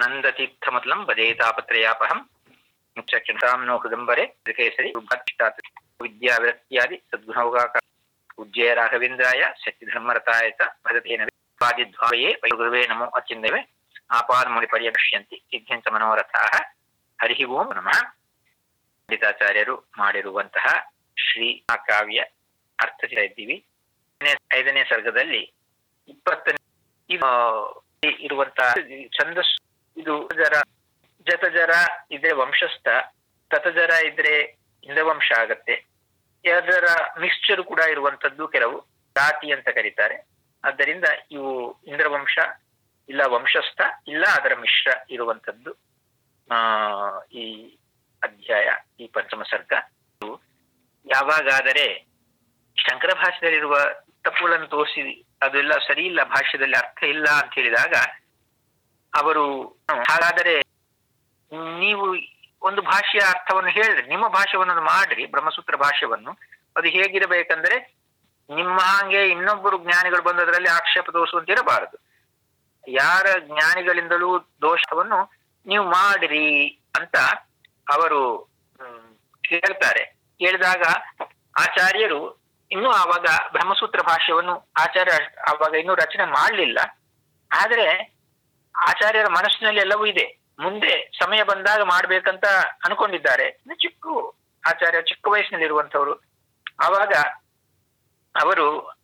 ಆನಂದತೀರ್ಥಮತಲಂ ಭಜೇತಾಪತ್ರಯಾಪಹಂ ಮುಚ್ಚಕ್ಷತಾಂ no ಹೃದಂಬರೆ ಕೇಸರಿ ವಿದ್ಯಾವಿರಕ್ತ್ಯಾದಿ ಸದ್ಗುಣೌಗಾಕ ಉಜ್ಜಯ ರಾಘವೇಂದ್ರಾಯ ಸತ್ಯಧರ್ಮರತಾಯ ಚ ಭಜತೇನ ವಾದಿದ್ವಾಯೇ ಗುರುವೇ ನಮೋ ಅಚ್ಚಿಂದವೆ ಆಪಾದಮೂಲಿ ಪರ್ಯಪಶ್ಯಂತಿ ಸಿದ್ಧಂಚ ಮನೋರಥಾಹ ಹರಿ ಓಂ ನಮಃ ಪಂಡಿತಾಚಾರ್ಯರು ಮಾಡಿರುವಂತಹ ಶ್ರೀ ಕಾವ್ಯ ಅರ್ಥಚಿತ ಇದ್ದೀವಿ ಐದನೇ ಸರ್ಗದಲ್ಲಿ ಇಪ್ಪತ್ತನೇ ಇರುವಂತಹ ಛಂದಸ್ ಇದು ಜರ ಜತಜರ ಇದ್ರೆ ವಂಶಸ್ಥ ತತಜರ ಇದ್ರೆ ಇಂದವಂಶ ಆಗತ್ತೆ ಅದರ ಮಿಕ್ಸ್ಚರ್ ಕೂಡ ಇರುವಂತದ್ದು ಕೆಲವು ಜಾತಿ ಅಂತ ಕರೀತಾರೆ ಆದ್ದರಿಂದ ಇವು ಇಂದ್ರವಂಶ ಇಲ್ಲ ವಂಶಸ್ಥ ಇಲ್ಲ ಅದರ ಮಿಶ್ರ ಇರುವಂತದ್ದು ಆ ಈ ಅಧ್ಯಾಯ ಈ ಪಂಚಮ ಸರ್ಗ ಯಾವಾಗಾದರೆ ಶಂಕರ ಭಾಷೆಯಲ್ಲಿರುವ ತಪ್ಪುಗಳನ್ನು ತೋರಿಸಿ ಅದೆಲ್ಲ ಸರಿ ಇಲ್ಲ ಭಾಷ್ಯದಲ್ಲಿ ಅರ್ಥ ಇಲ್ಲ ಅಂತ ಹೇಳಿದಾಗ ಅವರು ಹಾಗಾದರೆ ನೀವು ಒಂದು ಭಾಷೆಯ ಅರ್ಥವನ್ನು ಹೇಳ್ರಿ ನಿಮ್ಮ ಭಾಷೆಯನ್ನು ಮಾಡ್ರಿ ಬ್ರಹ್ಮಸೂತ್ರ ಭಾಷೆಯನ್ನು ಅದು ಹೇಗಿರಬೇಕಂದ್ರೆ ನಿಮ್ಮ ಹಾಗೆ ಇನ್ನೊಬ್ಬರು ಜ್ಞಾನಿಗಳು ಬಂದದ್ರಲ್ಲಿ ಆಕ್ಷೇಪ ತೋರಿಸುವಂತ ಇರಬಾರದು ಯಾರ ಜ್ಞಾನಿಗಳಿಂದಲೂ ದೋಷವನ್ನು ನೀವು ಮಾಡಿರಿ ಅಂತ ಅವರು ಕೇಳ್ತಾರೆ ಕೇಳಿದಾಗ ಆಚಾರ್ಯರು ಇನ್ನೂ ಆವಾಗ ಬ್ರಹ್ಮಸೂತ್ರ ಭಾಷ್ಯವನ್ನು ಆಚಾರ್ಯ ಆವಾಗ ಇನ್ನೂ ರಚನೆ ಮಾಡಲಿಲ್ಲ ಆದ್ರೆ ಆಚಾರ್ಯರ ಮನಸ್ಸಿನಲ್ಲಿ ಎಲ್ಲವೂ ಇದೆ ಮುಂದೆ ಸಮಯ ಬಂದಾಗ ಮಾಡ್ಬೇಕಂತ ಅನ್ಕೊಂಡಿದ್ದಾರೆ ಚಿಕ್ಕ ಆಚಾರ್ಯ ಚಿಕ್ಕ ವಯಸ್ಸಿನಲ್ಲಿರುವಂತವ್ರು ಆವಾಗ ಅವರು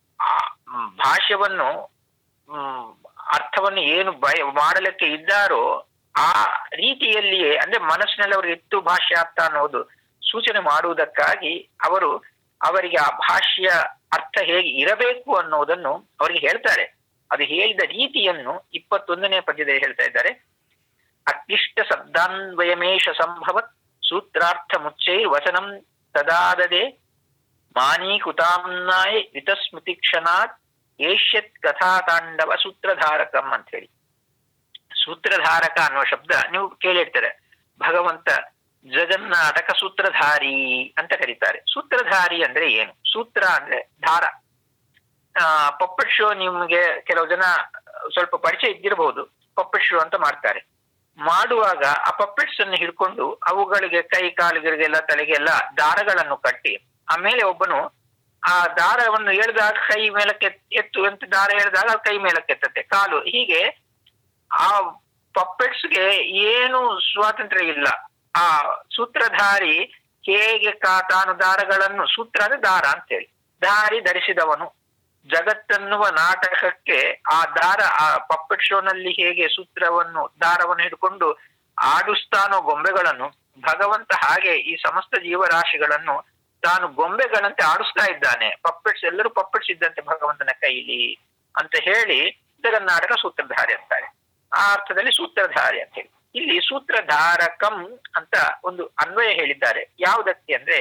ಭಾಷ್ಯವನ್ನು ಅರ್ಥವನ್ನು ಏನು ಬಯ ಮಾಡಲಿಕ್ಕೆ ಇದ್ದಾರೋ ಆ ರೀತಿಯಲ್ಲಿಯೇ ಅಂದ್ರೆ ಮನಸ್ಸಿನಲ್ಲಿ ಅವರು ಎತ್ತು ಭಾಷ್ಯ ಅರ್ಥ ಅನ್ನೋದು ಸೂಚನೆ ಮಾಡುವುದಕ್ಕಾಗಿ ಅವರು ಅವರಿಗೆ ಆ ಭಾಷ್ಯ ಅರ್ಥ ಹೇಗೆ ಇರಬೇಕು ಅನ್ನೋದನ್ನು ಅವರಿಗೆ ಹೇಳ್ತಾರೆ ಅದು ಹೇಳಿದ ರೀತಿಯನ್ನು ಇಪ್ಪತ್ತೊಂದನೇ ಪದ್ಯದಲ್ಲಿ ಹೇಳ್ತಾ ಇದ್ದಾರೆ ಅಕ್ಲಿಷ್ಟ ಶಬ್ದಾನ್ವಯಮೇಶ ಸಂಭವತ್ ಸೂತ್ರಾರ್ಥ ಮುಚ್ಚೈ ವಚನಂ ತದಾದದೆ ಮಾನೀಕೃತಾಮ್ನಾಯ ವಿತಸ್ಮೃತಿ ಕ್ಷಣಾತ್ ಏಷ್ಯತ್ ಕಥಾತಾಂಡವ ಸೂತ್ರಧಾರಕಂ ಅಂತ ಹೇಳಿ ಸೂತ್ರಧಾರಕ ಅನ್ನುವ ಶಬ್ದ ನೀವು ಕೇಳಿರ್ತಾರೆ ಭಗವಂತ ಜಗನ್ನಾಟಕ ಸೂತ್ರಧಾರಿ ಅಂತ ಕರೀತಾರೆ ಸೂತ್ರಧಾರಿ ಅಂದ್ರೆ ಏನು ಸೂತ್ರ ಅಂದ್ರೆ ದಾರ ಆ ಪಪ್ಪಟ್ ಶೋ ನಿಮ್ಗೆ ಕೆಲವು ಜನ ಸ್ವಲ್ಪ ಪರಿಚಯ ಇದ್ದಿರಬಹುದು ಪಪ್ಪಟ್ ಶೋ ಅಂತ ಮಾಡ್ತಾರೆ ಮಾಡುವಾಗ ಆ ಪಪ್ಪೆಟ್ಸ್ ಅನ್ನು ಹಿಡ್ಕೊಂಡು ಅವುಗಳಿಗೆ ಕೈ ಕಾಲುಗಳಿಗೆಲ್ಲ ತಲೆಗೆಲ್ಲ ದಾರಗಳನ್ನು ಕಟ್ಟಿ ಆಮೇಲೆ ಒಬ್ಬನು ಆ ದಾರವನ್ನು ಎಳೆದಾಗ ಕೈ ಮೇಲಕ್ಕೆ ಎತ್ತು ಅಂತ ದಾರ ಎಳೆದಾಗ ಕೈ ಮೇಲಕ್ಕೆ ಎತ್ತತ್ತೆ ಕಾಲು ಹೀಗೆ ಆ ಪಪ್ಪೆಟ್ಸ್ಗೆ ಏನು ಸ್ವಾತಂತ್ರ್ಯ ಇಲ್ಲ ಆ ಸೂತ್ರಧಾರಿ ಹೇಗೆ ಕಾ ತಾನು ದಾರಗಳನ್ನು ಸೂತ್ರ ಅಂದ್ರೆ ದಾರ ಅಂತೇಳಿ ದಾರಿ ಧರಿಸಿದವನು ಜಗತ್ತನ್ನುವ ನಾಟಕಕ್ಕೆ ಆ ದಾರ ಆ ಪಪ್ಪೆಟ್ ಶೋನಲ್ಲಿ ಹೇಗೆ ಸೂತ್ರವನ್ನು ದಾರವನ್ನು ಹಿಡ್ಕೊಂಡು ಆಡಿಸ್ತಾನೋ ಗೊಂಬೆಗಳನ್ನು ಭಗವಂತ ಹಾಗೆ ಈ ಸಮಸ್ತ ಜೀವರಾಶಿಗಳನ್ನು ತಾನು ಗೊಂಬೆಗಳಂತೆ ಆಡಿಸ್ತಾ ಇದ್ದಾನೆ ಪಪ್ಪೆಟ್ಸ್ ಎಲ್ಲರೂ ಪಪ್ಪೆಟ್ಸ್ ಇದ್ದಂತೆ ಭಗವಂತನ ಕೈಲಿ ಅಂತ ಹೇಳಿ ಜಗನ್ನಾಟಕ ಸೂತ್ರಧಾರಿ ಅಂತಾರೆ ಆ ಅರ್ಥದಲ್ಲಿ ಸೂತ್ರಧಾರಿ ಅಂತ ಹೇಳಿ ಇಲ್ಲಿ ಸೂತ್ರಧಾರಕಂ ಅಂತ ಒಂದು ಅನ್ವಯ ಹೇಳಿದ್ದಾರೆ ಯಾವುದಕ್ಕೆ ಅಂದ್ರೆ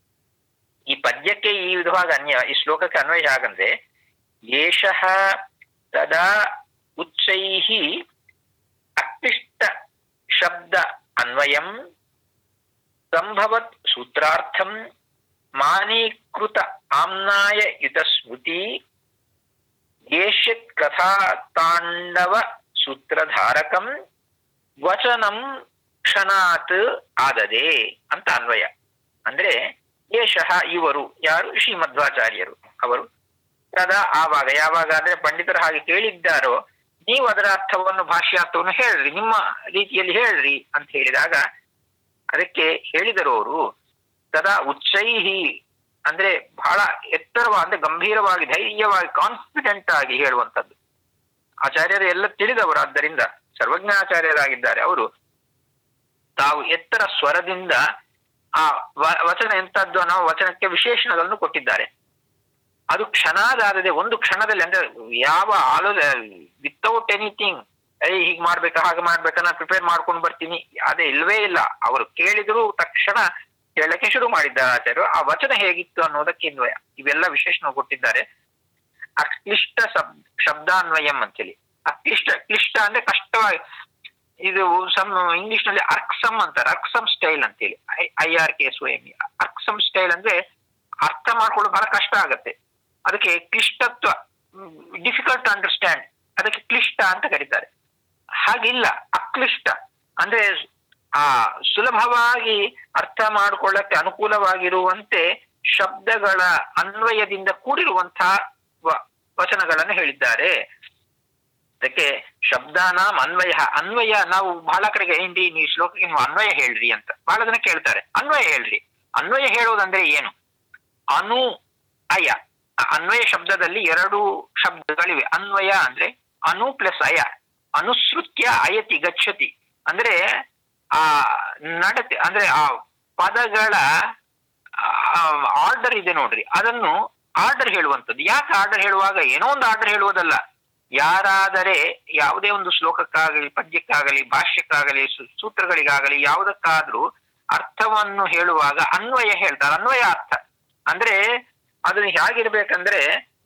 ಈ ಪದ್ಯಕ್ಕೆ ಈ ವಿಧವಾಗಿ ಅನ್ಯ ಈ ಶ್ಲೋಕಕ್ಕೆ ಅನ್ವಯ ಹಾಗಂದ್ರೆ ಏಷಃ ತದಾ ಉಚ್ಚೈಹಿ ಅಕ್ಲಿಷ್ಟ ಶಬ್ದ ಅನ್ವಯಂ ಸಂಭವತ್ ಸೂತ್ರಾರ್ಥಂ ಮಾನೀಕೃತ ಆಮ್ನಾಯ ಯುತ ಸ್ಮೃತಿ ಏಷ್ಯತ್ ಕಥಾ ತಾಂಡವ ಸೂತ್ರಧಾರಕಂ ವಚನಂ ಕ್ಷಣಾತ್ ಆದದೆ ಅಂತ ಅನ್ವಯ ಅಂದ್ರೆ ಏಷಃ ಇವರು ಯಾರು ಶ್ರೀಮಧ್ವಾಚಾರ್ಯರು ಅವರು ಸದಾ ಆವಾಗ ಯಾವಾಗ ಅಂದ್ರೆ ಪಂಡಿತರು ಹಾಗೆ ಕೇಳಿದ್ದಾರೋ ನೀವು ಅದರ ಅರ್ಥವನ್ನು ಭಾಷ್ಯಾರ್ಥವನ್ನು ಹೇಳ್ರಿ ನಿಮ್ಮ ರೀತಿಯಲ್ಲಿ ಹೇಳ್ರಿ ಅಂತ ಹೇಳಿದಾಗ ಅದಕ್ಕೆ ಹೇಳಿದರು ಅವರು ಸದಾ ಉಚ್ಚೈಹಿ ಅಂದ್ರೆ ಬಹಳ ಎತ್ತರವಾದ ಅಂದ್ರೆ ಗಂಭೀರವಾಗಿ ಧೈರ್ಯವಾಗಿ ಕಾನ್ಫಿಡೆಂಟ್ ಆಗಿ ಹೇಳುವಂಥದ್ದು ಆಚಾರ್ಯರು ಎಲ್ಲ ತಿಳಿದವರು ಆದ್ದರಿಂದ ಸರ್ವಜ್ಞಾಚಾರ್ಯರಾಗಿದ್ದಾರೆ ಅವರು ತಾವು ಎತ್ತರ ಸ್ವರದಿಂದ ಆ ವಚನ ಎಂತದ್ದು ಅನ್ನೋ ವಚನಕ್ಕೆ ವಿಶೇಷಣಗಳನ್ನು ಕೊಟ್ಟಿದ್ದಾರೆ ಅದು ಕ್ಷಣದಾದದೆ ಒಂದು ಕ್ಷಣದಲ್ಲಿ ಅಂದ್ರೆ ಯಾವ ಆಲೋಚ ವಿತೌಟ್ ಎನಿಥಿಂಗ್ ಐ ಹೀಗ್ ಮಾಡ್ಬೇಕಾ ಹಾಗೆ ಮಾಡ್ಬೇಕಾ ನಾನು ಪ್ರಿಪೇರ್ ಮಾಡ್ಕೊಂಡು ಬರ್ತೀನಿ ಅದೇ ಇಲ್ವೇ ಇಲ್ಲ ಅವರು ಕೇಳಿದ್ರು ತಕ್ಷಣ ಹೇಳಕ್ಕೆ ಶುರು ಮಾಡಿದ್ದಾರೆ ಆಚಾರ್ಯರು ಆ ವಚನ ಹೇಗಿತ್ತು ಅನ್ನೋದಕ್ಕೆ ಇನ್ವಯ ಇವೆಲ್ಲ ವಿಶೇಷಣ ಕೊಟ್ಟಿದ್ದಾರೆ ಅಕ್ಲಿಷ್ಟ ಶಬ್ ಶಬ್ದಾನ್ವಯಂ ಅಂತೇಳಿ ಅಕ್ಲಿಷ್ಟ ಕ್ಲಿಷ್ಟ ಅಂದ್ರೆ ಕಷ್ಟವಾಗಿ ಇದು ಸಮ್ ಇಂಗ್ಲಿಷ್ ನಲ್ಲಿ ಅರ್ಕ್ಸಮ್ ಅಂತಾರೆ ಅರ್ಕ್ಸಮ್ ಸ್ಟೈಲ್ ಅಂತೇಳಿ I R K S M ಅರ್ಕ್ಸಮ್ ಸ್ಟೈಲ್ ಅಂದ್ರೆ ಅರ್ಥ ಮಾಡ್ಕೊಳ್ಳೋದು ಬಹಳ ಕಷ್ಟ ಆಗತ್ತೆ ಅದಕ್ಕೆ ಕ್ಲಿಷ್ಟತ್ವ ಡಿಫಿಕಲ್ಟ್ ಟು ಅಂಡರ್ಸ್ಟ್ಯಾಂಡ್ ಅದಕ್ಕೆ ಕ್ಲಿಷ್ಟ ಅಂತ ಕರೀತಾರೆ ಹಾಗಿಲ್ಲ ಅಕ್ಲಿಷ್ಟ ಅಕ್ಲಿಷ್ಟ ಅಂದ್ರೆ ಆ ಸುಲಭವಾಗಿ ಅರ್ಥ ಮಾಡಿಕೊಳ್ಳಕ್ಕೆ ಅನುಕೂಲವಾಗಿರುವಂತೆ ಶಬ್ದಗಳ ಅನ್ವಯದಿಂದ ಕೂಡಿರುವಂತಹ ವ- ವಚನಗಳನ್ನು ಹೇಳಿದ್ದಾರೆ ಅದಕ್ಕೆ ಶಬ್ದಾನಾಂ ಅನ್ವಯ ಅನ್ವಯ ನಾವು ಬಹಳ ಕಡೆಗೆ ಏನ್ರಿ ನೀವು ಶ್ಲೋಕಕ್ಕೆ ನೀವು ಅನ್ವಯ ಹೇಳ್ರಿ ಅಂತ ಬಹಳ ಜನ ಕೇಳ್ತಾರೆ ಅನ್ವಯ ಹೇಳ್ರಿ ಅನ್ವಯ ಹೇಳೋದಂದ್ರೆ ಏನು ಅನು ಅಯ ಆ ಅನ್ವಯ ಶಬ್ದದಲ್ಲಿ ಎರಡು ಶಬ್ದಗಳಿವೆ ಅನ್ವಯ ಅಂದ್ರೆ ಅನು ಪ್ಲಸ್ ಅಯ ಅನುಸೃತ್ಯ ಅಯತಿ ಗಚ್ಚತಿ ಅಂದ್ರೆ ಆ ನಡತೆ ಅಂದ್ರೆ ಆ ಪದಗಳ ಆರ್ಡರ್ ಇದೆ ನೋಡ್ರಿ ಅದನ್ನು ಆರ್ಡರ್ ಹೇಳುವಂಥದ್ದು ಯಾಕೆ ಆರ್ಡರ್ ಹೇಳುವಾಗ ಏನೋ ಒಂದು ಆರ್ಡರ್ ಹೇಳುವುದಲ್ಲ ಯಾರಾದರೆ ಯಾವುದೇ ಒಂದು ಶ್ಲೋಕಕ್ಕಾಗಲಿ ಪದ್ಯಕ್ಕಾಗಲಿ ಭಾಷ್ಯಕ್ಕಾಗಲಿ ಸು- ಸೂತ್ರಗಳಿಗಾಗಲಿ ಯಾವುದಕ್ಕಾದ್ರೂ ಅರ್ಥವನ್ನು ಹೇಳುವಾಗ ಅನ್ವಯ ಹೇಳ್ತಾರೆ ಅನ್ವಯ ಅರ್ಥ ಅಂದ್ರೆ ಅದನ್ನ ಹೇಗಿರ್ಬೇಕಂದ್ರೆ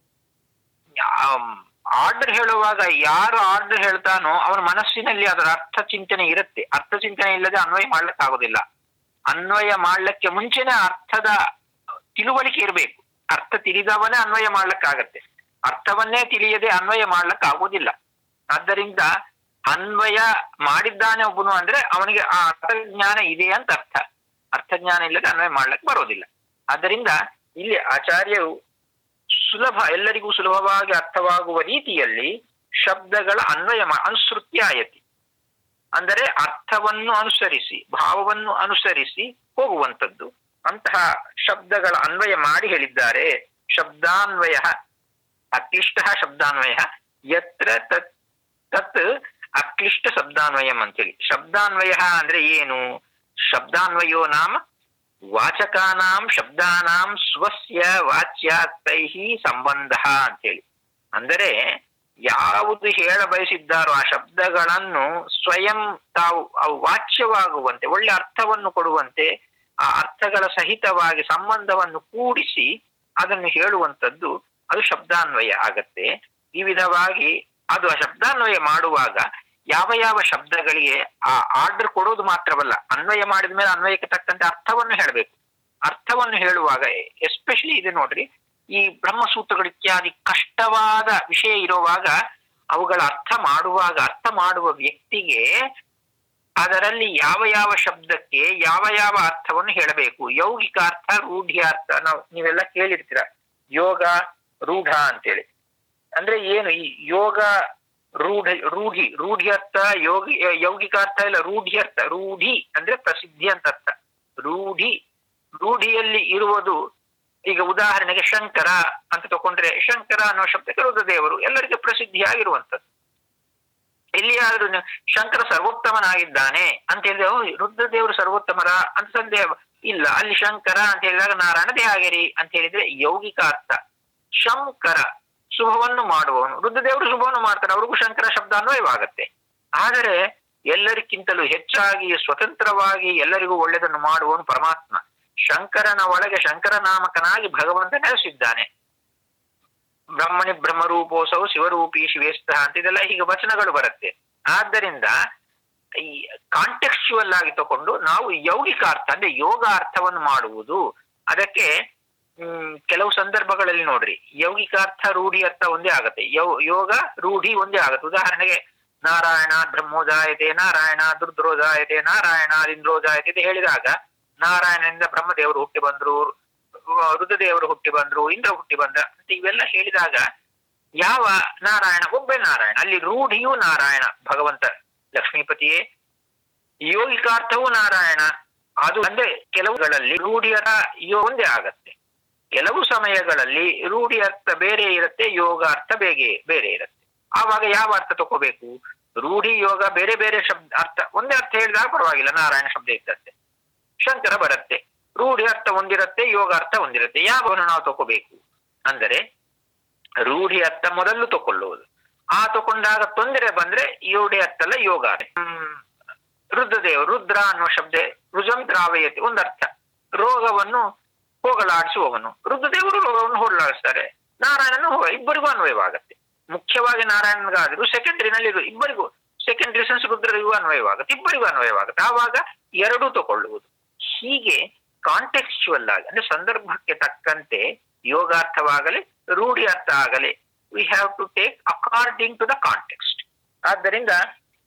ಆರ್ಡರ್ ಹೇಳುವಾಗ ಯಾರು ಆರ್ಡರ್ ಹೇಳ್ತಾನೋ ಅವನ ಮನಸ್ಸಿನಲ್ಲಿ ಅದರ ಅರ್ಥ ಚಿಂತನೆ ಇರುತ್ತೆ ಅರ್ಥ ಚಿಂತನೆ ಇಲ್ಲದೆ ಅನ್ವಯ ಮಾಡ್ಲಿಕ್ಕೆ ಆಗೋದಿಲ್ಲ ಅನ್ವಯ ಮಾಡ್ಲಿಕ್ಕೆ ಮುಂಚೆನೆ ಅರ್ಥದ ತಿಳುವಳಿಕೆ ಇರಬೇಕು ಅರ್ಥ ತಿಳಿದವನೇ ಅನ್ವಯ ಮಾಡ್ಲಿಕ್ಕಾಗತ್ತೆ ಅರ್ಥವನ್ನೇ ತಿಳಿಯದೆ ಅನ್ವಯ ಮಾಡ್ಲಿಕ್ಕೆ ಆಗೋದಿಲ್ಲ ಆದ್ದರಿಂದ ಅನ್ವಯ ಮಾಡಿದ್ದಾನೆ ಒಬ್ಬನು ಅಂದ್ರೆ ಅವನಿಗೆ ಆ ಅರ್ಥಜ್ಞಾನ ಇದೆ ಅಂತ ಅರ್ಥ ಅರ್ಥಜ್ಞಾನ ಇಲ್ಲದೆ ಅನ್ವಯ ಮಾಡ್ಲಿಕ್ಕೆ ಬರೋದಿಲ್ಲ ಆದ್ದರಿಂದ ಇಲ್ಲಿ ಆಚಾರ್ಯರು ಸುಲಭ ಎಲ್ಲರಿಗೂ ಸುಲಭವಾಗಿ ಅರ್ಥವಾಗುವ ರೀತಿಯಲ್ಲಿ ಶಬ್ದಗಳ ಅನ್ವಯ ಮಾ- ಅನುಸೃತ್ಯ ಆಯತಿ ಅಂದರೆ ಅರ್ಥವನ್ನು ಅನುಸರಿಸಿ ಭಾವವನ್ನು ಅನುಸರಿಸಿ ಹೋಗುವಂಥದ್ದು ಅಂತಹ ಶಬ್ದಗಳ ಅನ್ವಯ ಮಾಡಿ ಹೇಳಿದ್ದಾರೆ ಶಬ್ದಾನ್ವಯ ಅಕ್ಲಿಷ್ಟ ಶಬ್ದಾನ್ವಯ ಯತ್ರ ತತ್ ತತ್ ಅಕ್ಲಿಷ್ಟ ಶಬ್ದಾನ್ವಯಂ ಅಂತೇಳಿ ಶಬ್ದಾನ್ವಯ ಅಂದ್ರೆ ಏನು ಶಬ್ದಾನ್ವಯೋ ನಾಮ ವಾಚಕಾನಾಂ ಶಬ್ದಾನಾಂ ಸ್ವಸ್ಯ ವಾಚ್ಯಾರ್ಥೈಹಿ ಸಂಬಂಧ ಅಂತೇಳಿ ಅಂದರೆ ಯಾವುದು ಹೇಳ ಬಯಸಿದ್ದಾರೋ ಆ ಶಬ್ದಗಳನ್ನು ಸ್ವಯಂ ತಾವು ಅವು ವಾಚ್ಯವಾಗುವಂತೆ ಒಳ್ಳೆ ಅರ್ಥವನ್ನು ಕೊಡುವಂತೆ ಆ ಅರ್ಥಗಳ ಸಹಿತವಾಗಿ ಸಂಬಂಧವನ್ನು ಕೂಡಿಸಿ ಅದನ್ನು ಹೇಳುವಂಥದ್ದು ಅದು ಶಬ್ದಾನ್ವಯ ಆಗತ್ತೆ ಈ ವಿಧವಾಗಿ ಅದು ಆ ಶಬ್ದಾನ್ವಯ ಮಾಡುವಾಗ ಯಾವ ಯಾವ ಶಬ್ದಗಳಿಗೆ ಆ ಆರ್ಡರ್ ಕೊಡೋದು ಮಾತ್ರವಲ್ಲ ಅನ್ವಯ ಮಾಡಿದ ಮೇಲೆ ಅನ್ವಯಕ್ಕೆ ತಕ್ಕಂತೆ ಅರ್ಥವನ್ನು ಹೇಳಬೇಕು ಅರ್ಥವನ್ನು ಹೇಳುವಾಗ ಎಸ್ಪೆಷಲಿ ಇದೆ ನೋಡ್ರಿ ಈ ಬ್ರಹ್ಮಸೂತ್ರಗಳು ಇತ್ಯಾದಿ ಕಷ್ಟವಾದ ವಿಷಯ ಇರುವಾಗ ಅವುಗಳ ಅರ್ಥ ಮಾಡುವಾಗ ಅರ್ಥ ಮಾಡುವ ವ್ಯಕ್ತಿಗೆ ಅದರಲ್ಲಿ ಯಾವ ಯಾವ ಶಬ್ದಕ್ಕೆ ಯಾವ ಯಾವ ಅರ್ಥವನ್ನು ಹೇಳಬೇಕು ಯೌಗಿಕ ಅರ್ಥ ರೂಢ್ಯಾರ್ಥ ನಾವು ನೀವೆಲ್ಲ ಕೇಳಿರ್ತೀರ ಯೋಗ ರೂಢ ಅಂತೇಳಿ ಅಂದ್ರೆ ಏನು ಈ ಯೋಗ ರೂಢ ರೂಢಿ ರೂಢ್ಯರ್ಥ ಯೋಗಿ ಯೌಗಿಕ ಅರ್ಥ ಇಲ್ಲ ರೂಢ್ಯರ್ಥ ರೂಢಿ ಅಂದ್ರೆ ಪ್ರಸಿದ್ಧಿ ಅಂತ ಅರ್ಥ ರೂಢಿ ರೂಢಿಯಲ್ಲಿ ಇರುವುದು ಈಗ ಉದಾಹರಣೆಗೆ ಶಂಕರ ಅಂತ ತಕೊಂಡ್ರೆ ಶಂಕರ ಅನ್ನೋ ಶಬ್ದಕ್ಕೆ ರುದ್ರದೇವರು ಎಲ್ಲರಿಗೆ ಪ್ರಸಿದ್ಧಿಯಾಗಿರುವಂಥದ್ದು ಎಲ್ಲಿಯಾದ್ರೂ ನೀವು ಶಂಕರ ಸರ್ವೋತ್ತಮನಾಗಿದ್ದಾನೆ ಅಂತ ಹೇಳಿದ್ರೆ ಓ ರುದ್ರದೇವರು ಸರ್ವೋತ್ತಮರ ಅಂತ ಸಂದೇಹ ಇಲ್ಲ ಅಲ್ಲಿ ಶಂಕರ ಅಂತ ಹೇಳಿದಾಗ ನಾರಾಯಣ ದೇಹಾಗಿರಿ ಅಂತ ಹೇಳಿದ್ರೆ ಯೌಗಿಕ ಅರ್ಥ ಶಂಕರ ಶುಭವನ್ನು ಮಾಡುವವನು ರುದ್ರದೇವರು ಶುಭವನ್ನು ಮಾಡ್ತಾರೆ ಅವ್ರಿಗೂ ಶಂಕರ ಶಬ್ದ ಅನ್ವಯವಾಗತ್ತೆ ಆದರೆ ಎಲ್ಲರಿಗಿಂತಲೂ ಹೆಚ್ಚಾಗಿ ಸ್ವತಂತ್ರವಾಗಿ ಎಲ್ಲರಿಗೂ ಒಳ್ಳೆಯದನ್ನು ಮಾಡುವವನು ಪರಮಾತ್ಮ ಶಂಕರನ ಒಳಗೆ ಶಂಕರ ನಾಮಕನಾಗಿ ಭಗವಂತ ನೆಲೆಸಿದ್ದಾನೆ ಬ್ರಹ್ಮಣಿ ಬ್ರಹ್ಮರೂಪೋಸವು ಶಿವರೂಪಿ ಶಿವೇಸ್ತ ಅಂತ ಇದೆಲ್ಲ ಹೀಗೆ ವಚನಗಳು ಬರುತ್ತೆ ಆದ್ದರಿಂದ ಈ ಕಾಂಟೆಕ್ಚುವಲ್ ಆಗಿ ತಕೊಂಡು ನಾವು ಯೌಗಿಕ ಅರ್ಥ ಅಂದ್ರೆ ಯೋಗ ಅರ್ಥವನ್ನು ಮಾಡುವುದು ಅದಕ್ಕೆ ಹ್ಮ್ ಕೆಲವು ಸಂದರ್ಭಗಳಲ್ಲಿ ನೋಡ್ರಿ ಯೌಗಿಕ ಅರ್ಥ ರೂಢಿ ಅರ್ಥ ಒಂದೇ ಆಗತ್ತೆ ಯೌ ಯೋಗ ರೂಢಿ ಒಂದೇ ಆಗತ್ತೆ ಉದಾಹರಣೆಗೆ ನಾರಾಯಣ ಬ್ರಹ್ಮೋಜಾಯತೆ ನಾರಾಯಣ ದುರ್ದ್ರೋಜಾಯತೆ ನಾರಾಯಣ ಇಂದ್ರೋಜಾಯತೆ ಇದು ಹೇಳಿದಾಗ ನಾರಾಯಣನಿಂದ ಬ್ರಹ್ಮದೇವರು ಹುಟ್ಟಿ ಬಂದ್ರು ರುದ್ರದೇವರು ಹುಟ್ಟಿ ಬಂದ್ರು ಇಂದ್ರ ಹುಟ್ಟಿ ಬಂದ ಅಂತ ಇವೆಲ್ಲ ಹೇಳಿದಾಗ ಯಾವ ನಾರಾಯಣ ಒಬ್ಬೇ ನಾರಾಯಣ ಅಲ್ಲಿ ರೂಢಿಯೂ ನಾರಾಯಣ ಭಗವಂತ ಲಕ್ಷ್ಮೀಪತಿಯೇ ಯೋಗಿಕಾರ್ಥವೂ ನಾರಾಯಣ ಅದು ಅಂದ್ರೆ ಕೆಲವುಗಳಲ್ಲಿ ರೂಢಿಯರ ಯೋ ಒಂದೇ ಆಗತ್ತೆ ಕೆಲವು ಸಮಯಗಳಲ್ಲಿ ರೂಢಿ ಅರ್ಥ ಬೇರೆ ಇರುತ್ತೆ ಯೋಗ ಅರ್ಥ ಬೇರೆ ಬೇರೆ ಇರುತ್ತೆ ಆವಾಗ ಯಾವ ಅರ್ಥ ತಗೋಬೇಕು ರೂಢಿ ಯೋಗ ಬೇರೆ ಬೇರೆ ಶಬ್ದ ಅರ್ಥ ಒಂದೇ ಅರ್ಥ ಹೇಳಿದಾಗ ಪರವಾಗಿಲ್ಲ ನಾರಾಯಣ ಶಬ್ದ ಇರ್ತದೆ ಶಂಕರ ಬರುತ್ತೆ ರೂಢಿ ಅರ್ಥ ಒಂದಿರುತ್ತೆ ಯೋಗ ಅರ್ಥ ಒಂದಿರುತ್ತೆ ಯಾವನ್ನು ನಾವು ತಗೋಬೇಕು ಅಂದರೆ ರೂಢಿ ಅರ್ಥ ಮೊದಲು ತಕೊಳ್ಳುವುದು ಆ ತಕೊಂಡಾಗ ತೊಂದರೆ ಬಂದ್ರೆ ಯೋಡಿ ಅರ್ಥ ಅಲ್ಲ ಯೋಗ ಹ್ಮ್ ರುದ್ರದೇವ ರುದ್ರ ಅನ್ನುವ ಶಬ್ದ ರುಜಂ ದ್ರಾವಯತೆ ಒಂದರ್ಥ ರೋಗವನ್ನು ಹೋಗಲಾಡಿಸುವವನು ರುದ್ರದೇವರು ರೋಗವನ್ನು ಹೋಗಲಾಡಿಸ್ತಾರೆ ನಾರಾಯಣನು ಹೋ ಇಬ್ಬರಿಗೂ ಅನ್ವಯವಾಗುತ್ತೆ ಮುಖ್ಯವಾಗಿ ನಾರಾಯಣನಿಗಾದರೂ ಸೆಕೆಂಡ್ರಿನಲ್ಲಿ ಇಬ್ಬರಿಗೂ ಸೆಕೆಂಡ್ರಿ ಸೆನ್ಸ್ ರುದ್ರರಿಗೂ ಅನ್ವಯವಾಗುತ್ತೆ ಇಬ್ಬರಿಗೂ ಅನ್ವಯವಾಗುತ್ತೆ ಆವಾಗ ಎರಡೂ ತಗೊಳ್ಳುವುದು ಹೀಗೆ ಕಾಂಟೆಕ್ಸ್ಚುವಲ್ ಆಗಿ ಅಂದ್ರೆ ಸಂದರ್ಭಕ್ಕೆ ತಕ್ಕಂತೆ ಯೋಗಾರ್ಥವಾಗಲಿ ರೂಢಿ ಅರ್ಥ ಆಗಲಿ we have to take according to the context ಆದ್ದರಿಂದ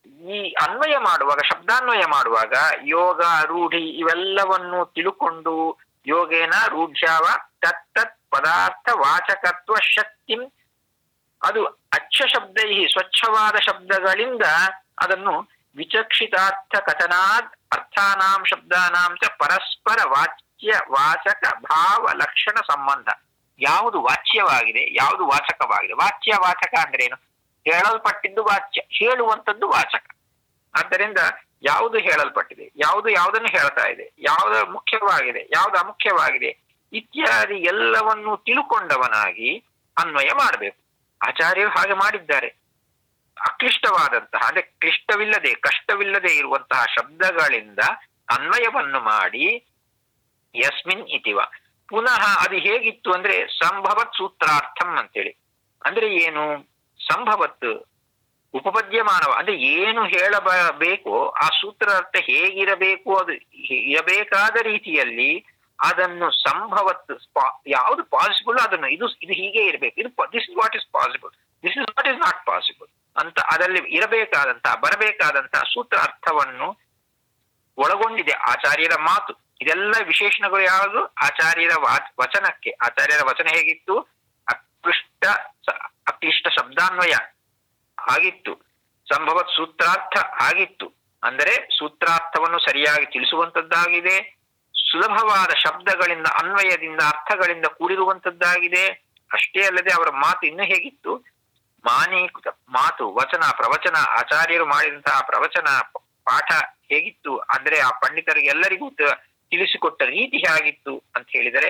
ಈ ಅನ್ವಯ ಮಾಡುವಾಗ ಶಬ್ದಾನ್ವಯ ಮಾಡುವಾಗ ಯೋಗ ರೂಢಿ ಇವೆಲ್ಲವನ್ನು ತಿಳುಕೊಂಡು ಯೋಗೇನ ರೂಢ್ಯಾವ ತತ್ತತ್ ಪದಾರ್ಥ ವಾಚಕತ್ವ ಶಕ್ತಿಂ ಅದು ಅಚ್ಚ ಶಬ್ದೈ ಸ್ವಚ್ಛವಾದ ಶಬ್ದಗಳಿಂದ ಅದನ್ನು ವಿಚಕ್ಷಿತಾರ್ಥ ಕಥನಾದ್ ಅರ್ಥಾನಾಂ ಶಬ್ದಾನಾಂ ಚ ಪರಸ್ಪರ ವಾಚ್ಯ ವಾಚಕ ಭಾವ ಲಕ್ಷಣ ಸಂಬಂಧ ಯಾವುದು ವಾಚ್ಯವಾಗಿದೆ ಯಾವುದು ವಾಚಕವಾಗಿದೆ ವಾಚ್ಯ ವಾಚಕ ಅಂದ್ರೆ ಏನು ಹೇಳಲ್ಪಟ್ಟಿದ್ದು ವಾಚ್ಯ ಹೇಳುವಂಥದ್ದು ವಾಚಕ ಆದ್ದರಿಂದ ಯಾವುದು ಹೇಳಲ್ಪಟ್ಟಿದೆ ಯಾವುದು ಯಾವುದನ್ನು ಹೇಳ್ತಾ ಇದೆ ಯಾವುದು ಮುಖ್ಯವಾಗಿದೆ ಯಾವುದು ಅಮುಖ್ಯವಾಗಿದೆ ಇತ್ಯಾದಿ ಎಲ್ಲವನ್ನು ತಿಳುಕೊಂಡವನಾಗಿ ಅನ್ವಯ ಮಾಡಬೇಕು ಆಚಾರ್ಯರು ಹಾಗೆ ಮಾಡಿದ್ದಾರೆ ಅಕ್ಲಿಷ್ಟವಾದಂತಹ ಅಂದ್ರೆ ಕ್ಲಿಷ್ಟವಿಲ್ಲದೆ ಕಷ್ಟವಿಲ್ಲದೆ ಇರುವಂತಹ ಶಬ್ದಗಳಿಂದ ಅನ್ವಯವನ್ನು ಮಾಡಿ ಯಸ್ಮಿನ್ ಇತಿವ ಪುನಃ ಅದು ಹೇಗಿತ್ತು ಅಂದ್ರೆ ಸಂಭವತ್ ಸೂತ್ರಾರ್ಥಂ ಅಂತೇಳಿ ಅಂದ್ರೆ ಏನು ಸಂಭವತ್ ಉಪಪದ್ಯಮಾನವ ಅಂದ್ರೆ ಏನು ಹೇಳಬೇಕು ಆ ಸೂತ್ರ ಅರ್ಥ ಹೇಗಿರಬೇಕು ಅದು ಇರಬೇಕಾದ ರೀತಿಯಲ್ಲಿ ಅದನ್ನು ಸಂಭವತ್ ಯಾವುದು ಪಾಸಿಬಲ್ ಅದನ್ನು ಇದು ಇದು ಹೀಗೆ ಇರಬೇಕು ಇದು this is what is possible this is what is not possible ಅಂತ ಅದರಲ್ಲಿ ಇರಬೇಕಾದಂತಹ ಬರಬೇಕಾದಂತಹ ಸೂತ್ರ ಅರ್ಥವನ್ನು ಒಳಗೊಂಡಿದೆ ಆಚಾರ್ಯರ ಮಾತು ಇದೆಲ್ಲ ವಿಶೇಷಣಗಳು ಯಾವುದು ಆಚಾರ್ಯರ ವಚನಕ್ಕೆ ಆಚಾರ್ಯರ ವಚನ ಹೇಗಿತ್ತು ಅಕ್ಲಿಷ್ಟ ಅಕ್ಲಿಷ್ಟ ಶಬ್ದಾನ್ವಯ ಆಗಿತ್ತು ಸಂಭವತ್ ಸೂತ್ರಾರ್ಥ ಆಗಿತ್ತು ಅಂದರೆ ಸೂತ್ರಾರ್ಥವನ್ನು ಸರಿಯಾಗಿ ತಿಳಿಸುವಂತದ್ದಾಗಿದೆ ಸುಲಭವಾದ ಶಬ್ದಗಳಿಂದ ಅನ್ವಯದಿಂದ ಅರ್ಥಗಳಿಂದ ಕೂಡಿರುವಂತದ್ದಾಗಿದೆ ಅಷ್ಟೇ ಅಲ್ಲದೆ ಅವರ ಮಾತು ಇನ್ನೂ ಹೇಗಿತ್ತು ಮಾನೀಕೃತ ಮಾತು ವಚನ ಪ್ರವಚನ ಆಚಾರ್ಯರು ಮಾಡಿದಂತಹ ಪ್ರವಚನ ಪಾಠ ಹೇಗಿತ್ತು ಅಂದ್ರೆ ಆ ಪಂಡಿತರಿಗೆ ಎಲ್ಲರಿಗೂ ತಿಳಿಸಿಕೊಟ್ಟ ರೀತಿ ಹೇಗಿತ್ತು ಅಂತ ಹೇಳಿದರೆ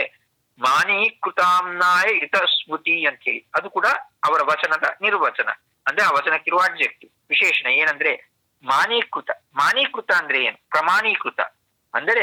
ಮಾನೀಕೃತಾಮ್ನಾಯ ಹಿತ ಸ್ಮೃತಿ ಅಂತ ಹೇಳಿ ಅದು ಕೂಡ ಅವರ ವಚನದ ನಿರ್ವಚನ ಅಂದ್ರೆ ಆ ವಚನಕ್ಕಿರುವ ಅಬ್ಜೆಕ್ಟಿವ್ ವಿಶೇಷಣ ಏನಂದ್ರೆ ಮಾನೀಕೃತ ಮಾನೀಕೃತ ಅಂದ್ರೆ ಏನು ಪ್ರಮಾಣೀಕೃತ ಅಂದರೆ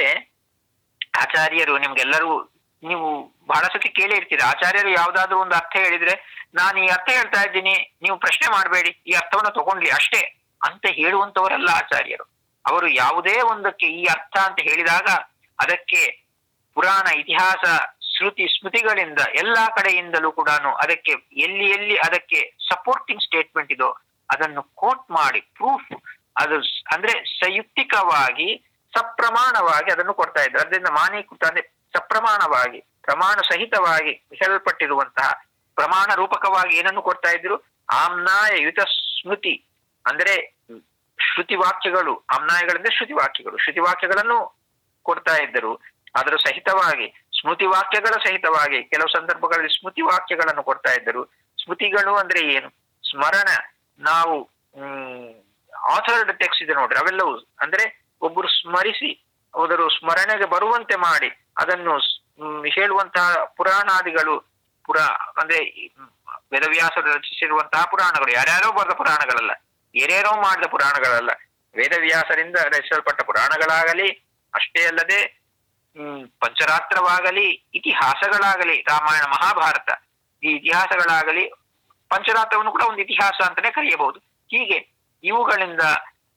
ಆಚಾರ್ಯರು ನಿಮ್ಗೆಲ್ಲರೂ ನೀವು ಬಹಳ ಸತಿ ಕೇಳಿ ಇರ್ತೀರಿ ಆಚಾರ್ಯರು ಯಾವ್ದಾದ್ರು ಒಂದು ಅರ್ಥ ಹೇಳಿದ್ರೆ ನಾನು ಈ ಅರ್ಥ ಹೇಳ್ತಾ ಇದ್ದೀನಿ ನೀವು ಪ್ರಶ್ನೆ ಮಾಡಬೇಡಿ ಈ ಅರ್ಥವನ್ನು ತಗೊಂಡ್ಲಿ ಅಷ್ಟೇ ಅಂತ ಹೇಳುವಂತವರಲ್ಲ ಆಚಾರ್ಯರು ಅವರು ಯಾವುದೇ ಒಂದಕ್ಕೆ ಈ ಅರ್ಥ ಅಂತ ಹೇಳಿದಾಗ ಅದಕ್ಕೆ ಪುರಾಣ ಇತಿಹಾಸ ಶ್ರುತಿ ಸ್ಮೃತಿಗಳಿಂದ ಎಲ್ಲಾ ಕಡೆಯಿಂದಲೂ ಕೂಡ ಅದಕ್ಕೆ ಎಲ್ಲಿ ಎಲ್ಲಿ ಅದಕ್ಕೆ ಸಪೋರ್ಟಿಂಗ್ ಸ್ಟೇಟ್ಮೆಂಟ್ ಇದೋ ಅದನ್ನು ಕೋಟ್ ಮಾಡಿ ಪ್ರೂಫ್ ಅದು ಅಂದ್ರೆ ಸಂಯುಕ್ತಿಕವಾಗಿ ಸಪ್ರಮಾಣವಾಗಿ ಅದನ್ನು ಕೊಡ್ತಾ ಇದ್ರು ಅದರಿಂದ ಮಾನೀಕೃತ ಅಂದ್ರೆ ಸಪ್ರಮಾಣವಾಗಿ ಪ್ರಮಾಣ ಸಹಿತವಾಗಿ ಹೇಳಲ್ಪಟ್ಟಿರುವಂತಹ ಪ್ರಮಾಣ ರೂಪಕವಾಗಿ ಏನನ್ನು ಕೊಡ್ತಾ ಇದ್ರು ಆಮ್ನಾಯ ಯುತ ಸ್ಮೃತಿ ಅಂದ್ರೆ ಶ್ರುತಿ ವಾಕ್ಯಗಳು ಆಮ್ನಾಯಗಳಿಂದ ಶ್ರುತಿ ವಾಕ್ಯಗಳು ಶ್ರುತಿ ವಾಕ್ಯಗಳನ್ನು ಕೊಡ್ತಾ ಇದ್ದರು ಅದರ ಸಹಿತವಾಗಿ ಸ್ಮೃತಿ ವಾಕ್ಯಗಳ ಸಹಿತವಾಗಿ ಕೆಲವು ಸಂದರ್ಭಗಳಲ್ಲಿ ಸ್ಮೃತಿ ವಾಕ್ಯಗಳನ್ನು ಕೊಡ್ತಾ ಇದ್ದರು ಸ್ಮೃತಿಗಳು ಅಂದ್ರೆ ಏನು ಸ್ಮರಣ ನಾವು ಹ್ಮ್ ಆಥರ್ಡ್ ಟೆಕ್ಸ್ಟ್ ಇದೆ ನೋಡ್ರಿ ಅವೆಲ್ಲವೂ ಅಂದ್ರೆ ಒಬ್ಬರು ಸ್ಮರಿಸಿ ಅವರು ಸ್ಮರಣೆಗೆ ಬರುವಂತೆ ಮಾಡಿ ಅದನ್ನು ಹೇಳುವಂತಹ ಪುರಾಣಾದಿಗಳು ಪುರಾ ಅಂದ್ರೆ ವೇದವ್ಯಾಸರು ರಚಿಸಿರುವಂತಹ ಪುರಾಣಗಳು ಯಾರ್ಯಾರೋ ಬರೆದ ಪುರಾಣಗಳಲ್ಲ ಏನೇನೋ ಮಾಡಿದ ಪುರಾಣಗಳಲ್ಲ ವೇದವ್ಯಾಸರಿಂದ ರಚಿಸಲ್ಪಟ್ಟ ಪುರಾಣಗಳಾಗಲಿ ಅಷ್ಟೇ ಅಲ್ಲದೆ ಹ್ಮ್ ಪಂಚರಾತ್ರವಾಗಲಿ ಇತಿಹಾಸಗಳಾಗಲಿ ರಾಮಾಯಣ ಮಹಾಭಾರತ ಈ ಇತಿಹಾಸಗಳಾಗಲಿ ಪಂಚರಾತ್ರವನ್ನು ಕೂಡ ಒಂದು ಇತಿಹಾಸ ಅಂತಾನೆ ಕರೆಯಬಹುದು ಹೀಗೆ ಇವುಗಳಿಂದ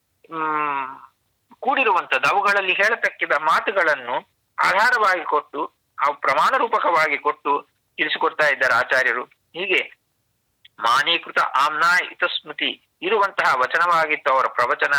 ಹ್ಮ್ ಕೂಡಿರುವಂತದ್ದು ಅವುಗಳಲ್ಲಿ ಹೇಳತಕ್ಕಿದ ಮಾತುಗಳನ್ನು ಆಧಾರವಾಗಿ ಕೊಟ್ಟು ಅವು ಪ್ರಮಾಣ ರೂಪಕವಾಗಿ ಕೊಟ್ಟು ತಿಳಿಸಿಕೊಡ್ತಾ ಇದ್ದಾರೆ ಆಚಾರ್ಯರು ಹೀಗೆ ಮಾನೀಕೃತ ಆಮ್ನಾ ಹಿತಸ್ಮೃತಿ ಇರುವಂತಹ ವಚನವಾಗಿತ್ತು ಅವರ ಪ್ರವಚನ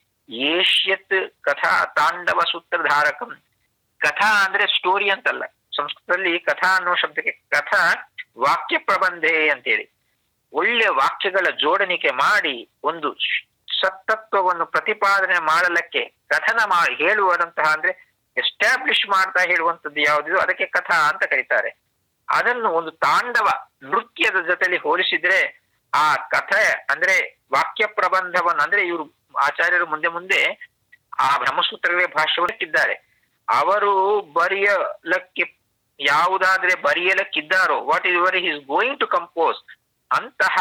ಏಷ್ಯತ್ ಕಥಾ ತಾಂಡವ ಸೂತ್ರಧಾರಕಂ ಕಥಾ ಅಂದ್ರೆ ಸ್ಟೋರಿ ಅಂತಲ್ಲ ಸಂಸ್ಕೃತದಲ್ಲಿ ಕಥಾ ಅನ್ನೋ ಶಬ್ದಕ್ಕೆ ಕಥಾ ವಾಕ್ಯ ಪ್ರಬಂಧೆ ಅಂತೇಳಿ ಒಳ್ಳೆ ವಾಕ್ಯಗಳ ಜೋಡಣಿಕೆ ಮಾಡಿ ಒಂದು ಸತ್ತತ್ವವನ್ನು ಪ್ರತಿಪಾದನೆ ಮಾಡಲಕ್ಕೆ ಕಥನ ಮಾಡಿ ಹೇಳುವಂತಹ ಅಂದ್ರೆ ಎಸ್ಟಾಬ್ಲಿಷ್ ಮಾಡ್ತಾ ಹೇಳುವಂಥದ್ದು ಯಾವುದಿದೋ ಅದಕ್ಕೆ ಕಥಾ ಅಂತ ಕರೀತಾರೆ ಅದನ್ನು ಒಂದು ತಾಂಡವ ನೃತ್ಯದ ಜೊತೆಲಿ ಹೋಲಿಸಿದ್ರೆ ಆ ಕಥೆ ಅಂದ್ರೆ ವಾಕ್ಯ ಪ್ರಬಂಧವನ್ನು ಅಂದ್ರೆ ಇವರು ಆಚಾರ್ಯರು ಮುಂದೆ ಮುಂದೆ ಆ ಬ್ರಹ್ಮಸೂತ್ರಗಳೇ ಭಾಷ್ಯವನ್ನಿಟ್ಟಿದ್ದಾರೆ ಅವರು ಬರೆಯಲಕ್ಕೆ ಯಾವುದಾದ್ರೆ ಬರೆಯಲಕ್ಕಿದ್ದಾರೋ what is were is going to compose ಅಂತಹ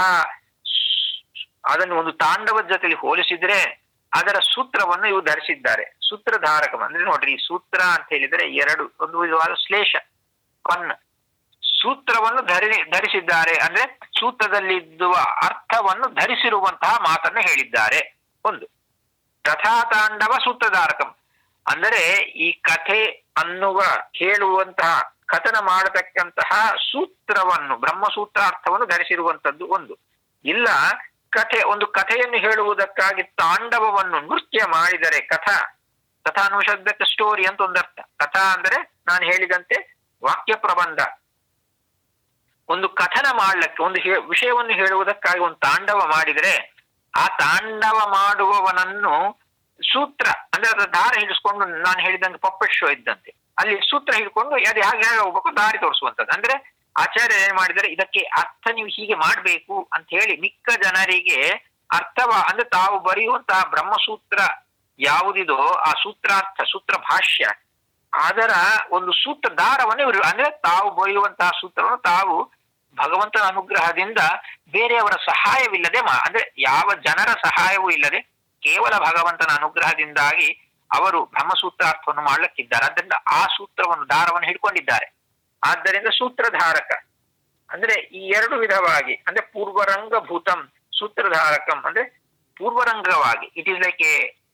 ಅದನ್ನು ಒಂದು ತಾಂಡವದ ಜೊತೆಲಿ ಹೋಲಿಸಿದ್ರೆ ಅದರ ಸೂತ್ರವನ್ನು ಇವು ಧರಿಸಿದ್ದಾರೆ ಸೂತ್ರಧಾರಕ ಅಂದ್ರೆ ನೋಡ್ರಿ ಈ ಸೂತ್ರ ಅಂತ ಹೇಳಿದ್ರೆ ಎರಡು ಒಂದು ವಿಧವಾದ ಶ್ಲೇಷ ಪನ್ ಸೂತ್ರವನ್ನು ಧರಿ ಧರಿಸಿದ್ದಾರೆ ಅಂದ್ರೆ ಸೂತ್ರದಲ್ಲಿದ್ದುವ ಅರ್ಥವನ್ನು ಧರಿಸಿರುವಂತಹ ಮಾತನ್ನು ಹೇಳಿದ್ದಾರೆ ಒಂದು ಕಥಾತಾಂಡವ ಸೂತ್ರಧಾರಕಂ ಅಂದರೆ ಈ ಕಥೆ ಅನ್ನುವ ಹೇಳುವಂತಹ ಕಥನ ಮಾಡತಕ್ಕಂತಹ ಸೂತ್ರವನ್ನು ಬ್ರಹ್ಮಸೂತ್ರ ಅರ್ಥವನ್ನು ಧರಿಸಿರುವಂತದ್ದು ಒಂದು ಇಲ್ಲ ಕಥೆ ಒಂದು ಕಥೆಯನ್ನು ಹೇಳುವುದಕ್ಕಾಗಿ ತಾಂಡವವನ್ನು ನೃತ್ಯ ಮಾಡಿದರೆ ಕಥಾ ಕಥಾ ಅನ್ನುವ ಶಬ್ದಕ್ಕೆ ಸ್ಟೋರಿ ಅಂತ ಒಂದರ್ಥ ಕಥಾ ಅಂದ್ರೆ ನಾನು ಹೇಳಿದಂತೆ ವಾಕ್ಯ ಪ್ರಬಂಧ ಒಂದು ಕಥನ ಮಾಡ್ಲಿಕ್ಕೆ ಒಂದು ಹೇ- ವಿಷಯವನ್ನು ಹೇಳುವುದಕ್ಕಾಗಿ ಒಂದು ತಾಂಡವ ಮಾಡಿದರೆ ಆ ತಾಂಡವ ಮಾಡುವವನನ್ನು ಸೂತ್ರ ಅಂದ್ರೆ ಅದರ ದಾರ ಹಿಡಿಸ್ಕೊಂಡು ನಾನು ಹೇಳಿದಂಗೆ ಪಪ್ಪಟ್ ಶೋ ಇದ್ದಂತೆ ಅಲ್ಲಿ ಸೂತ್ರ ಹಿಡ್ಕೊಂಡು ಅದು ಹೇಗೆ ಹೇಗೆ ಹೋಗ್ಬೇಕು ದಾರಿ ತೋರಿಸುವಂತದ್ದು ಅಂದ್ರೆ ಆಚಾರ್ಯ ಏನ್ ಮಾಡಿದರೆ ಇದಕ್ಕೆ ಅರ್ಥ ನೀವು ಹೀಗೆ ಮಾಡ್ಬೇಕು ಅಂತ ಹೇಳಿ ಮಿಕ್ಕ ಜನರಿಗೆ ಅರ್ಥವ ಅಂದ್ರೆ ತಾವು ಬರೆಯುವಂತಹ ಬ್ರಹ್ಮಸೂತ್ರ ಯಾವುದಿದೋ ಆ ಸೂತ್ರಾರ್ಥ ಸೂತ್ರ ಭಾಷ್ಯ ಅದರ ಒಂದು ಸೂತ್ರ ದಾರವನ್ನು ಇವರು ಅಂದ್ರೆ ತಾವು ಬರೆಯುವಂತಹ ಸೂತ್ರವನ್ನು ತಾವು ಭಗವಂತನ ಅನುಗ್ರಹದಿಂದ ಬೇರೆಯವರ ಸಹಾಯವಿಲ್ಲದೆ ಮಾ ಅಂದ್ರೆ ಯಾವ ಜನರ ಸಹಾಯವೂ ಇಲ್ಲದೆ ಕೇವಲ ಭಗವಂತನ ಅನುಗ್ರಹದಿಂದಾಗಿ ಅವರು ಬ್ರಹ್ಮಸೂತ್ರಾರ್ಥವನ್ನು ಮಾಡ್ಲಿಕ್ಕಿದ್ದಾರೆ ಆದ್ದರಿಂದ ಆ ಸೂತ್ರವನ್ನು ದಾರವನ್ನು ಹಿಡ್ಕೊಂಡಿದ್ದಾರೆ ಆದ್ದರಿಂದ ಸೂತ್ರಧಾರಕ ಅಂದ್ರೆ ಈ ಎರಡು ವಿಧವಾಗಿ ಅಂದ್ರೆ ಪೂರ್ವರಂಗ ಭೂತಂ ಸೂತ್ರಧಾರಕಂ ಅಂದ್ರೆ ಪೂರ್ವರಂಗವಾಗಿ ಇಟ್ ಈಸ್ ಲೈಕ್ ಎ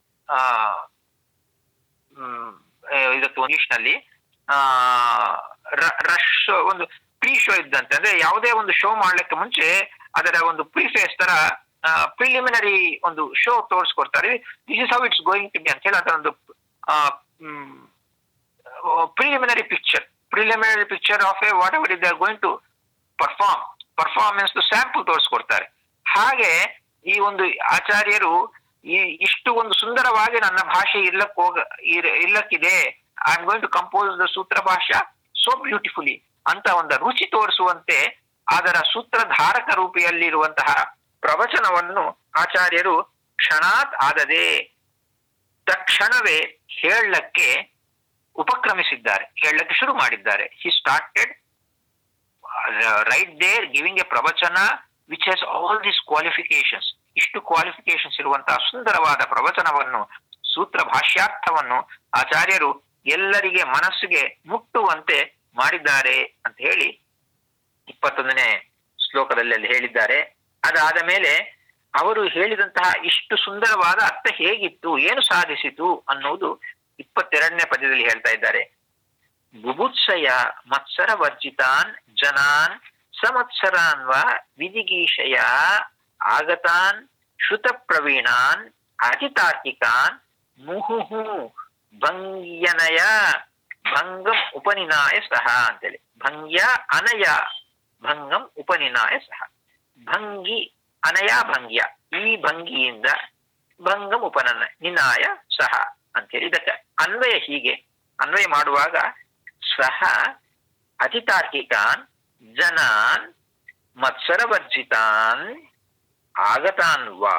ಇದಕ್ಕೆ ಇಂಗ್ಲಿಷ್ ನಲ್ಲಿ ಆ ರಶ್ ಒಂದು ಪ್ರೀ ಶೋ ಇದ್ದಂತೆ ಅಂದ್ರೆ ಯಾವುದೇ ಒಂದು ಶೋ ಮಾಡ್ಲಿಕ್ಕೆ ಮುಂಚೆ ಅದರ ಒಂದು ಪ್ರಿಫೇಸ್ ತರ ಪ್ರಿಲಿಮಿನರಿ ಒಂದು ಶೋ ತೋರಿಸ್ಕೊಡ್ತಾರೆ this is how it's going to be ಅಂತ ಹೇಳಿ ಅದರ ಒಂದು preliminary picture preliminary picture of a whatever is are going to perform performance sample ತೋರಿಸ್ಕೊಡ್ತಾರೆ ಹಾಗೆ ಈ ಒಂದು ಆಚಾರ್ಯರು ಈ ಇಷ್ಟು ಒಂದು ಸುಂದರವಾಗಿ ನನ್ನ ಭಾಷೆ ಇರ್ಲಕ್ ಹೋಗ ಇರ್- ಇರ್ಲಕ್ಕಿದೆ I am going to compose the sutra bhashya so beautifully ಅಂತ ಒಂದು ರುಚಿ ತೋರಿಸುವಂತೆ ಅದರ ಸೂತ್ರಧಾರಕ ರೂಪಿಯಲ್ಲಿರುವಂತಹ ಪ್ರವಚನವನ್ನು ಆಚಾರ್ಯರು ಕ್ಷಣಾತ್ ಆದದೆ ತಕ್ಷಣವೇ ಹೇಳಕ್ಕೆ ಉಪಕ್ರಮಿಸಿದ್ದಾರೆ ಹೇಳಕ್ಕೆ ಶುರು ಮಾಡಿದ್ದಾರೆ he started right there giving a pravachana which has all this qualifications ಇಷ್ಟು ಕ್ವಾಲಿಫಿಕೇಶನ್ಸ್ ಇರುವಂತಹ ಸುಂದರವಾದ ಪ್ರವಚನವನ್ನು ಸೂತ್ರ ಭಾಷ್ಯಾರ್ಥವನ್ನು ಆಚಾರ್ಯರು ಎಲ್ಲರಿಗೆ ಮನಸ್ಸಿಗೆ ಮುಟ್ಟುವಂತೆ ಮಾಡಿದ್ದಾರೆ ಅಂತ ಹೇಳಿ ಇಪ್ಪತ್ತೊಂದನೇ ಶ್ಲೋಕದಲ್ಲಿ ಅಲ್ಲಿ ಹೇಳಿದ್ದಾರೆ ಅದಾದ ಮೇಲೆ ಅವರು ಹೇಳಿದಂತಹ ಇಷ್ಟು ಸುಂದರವಾದ ಅರ್ಥ ಹೇಗಿತ್ತು ಏನು ಸಾಧಿಸಿತು ಅನ್ನುವುದು ಇಪ್ಪತ್ತೆರಡನೇ ಪದ್ಯದಲ್ಲಿ ಹೇಳ್ತಾ ಇದ್ದಾರೆ ಬುಭುತ್ಸಯ ಮತ್ಸರ ವರ್ಜಿತಾನ್ ಜನಾನ್ ಸಮತ್ಸರಾನ್ವ ವಿಧಿಗೀಷಯ ಆಗತಾನ್ ಶ್ರುತ ಪ್ರವೀಣಾನ್ ಅತಿತಾರ್ಕಿಕಾನ್ ಮುಹುಹು ಭಂಗ್ಯನಯ ಭಂಗಂ ಉಪನಿನಾಯ ಸಹ ಅಂತೇಳಿ ಭಂಗ್ಯ ಅನಯ ಭಂಗಂ ಉಪನಿನಾಯ ಸಹ ಭಂಗಿ ಅನಯ ಭಂಗ್ಯ ಈ ಭಂಗಿಯಿಂದ ಭಂಗಂ ಉಪನನ ನಿನಾಯ ಸಹ ಅಂತೇಳಿ ಇದಕ್ಕೆ ಅನ್ವಯ ಹೀಗೆ ಅನ್ವಯ ಮಾಡುವಾಗ ಸಹ ಅತಿತಾರ್ಕಿಕಾನ್ ಜನಾನ್ ಮತ್ಸರವರ್ಜಿತಾನ್ ಆಗತಾನ್ ವಾ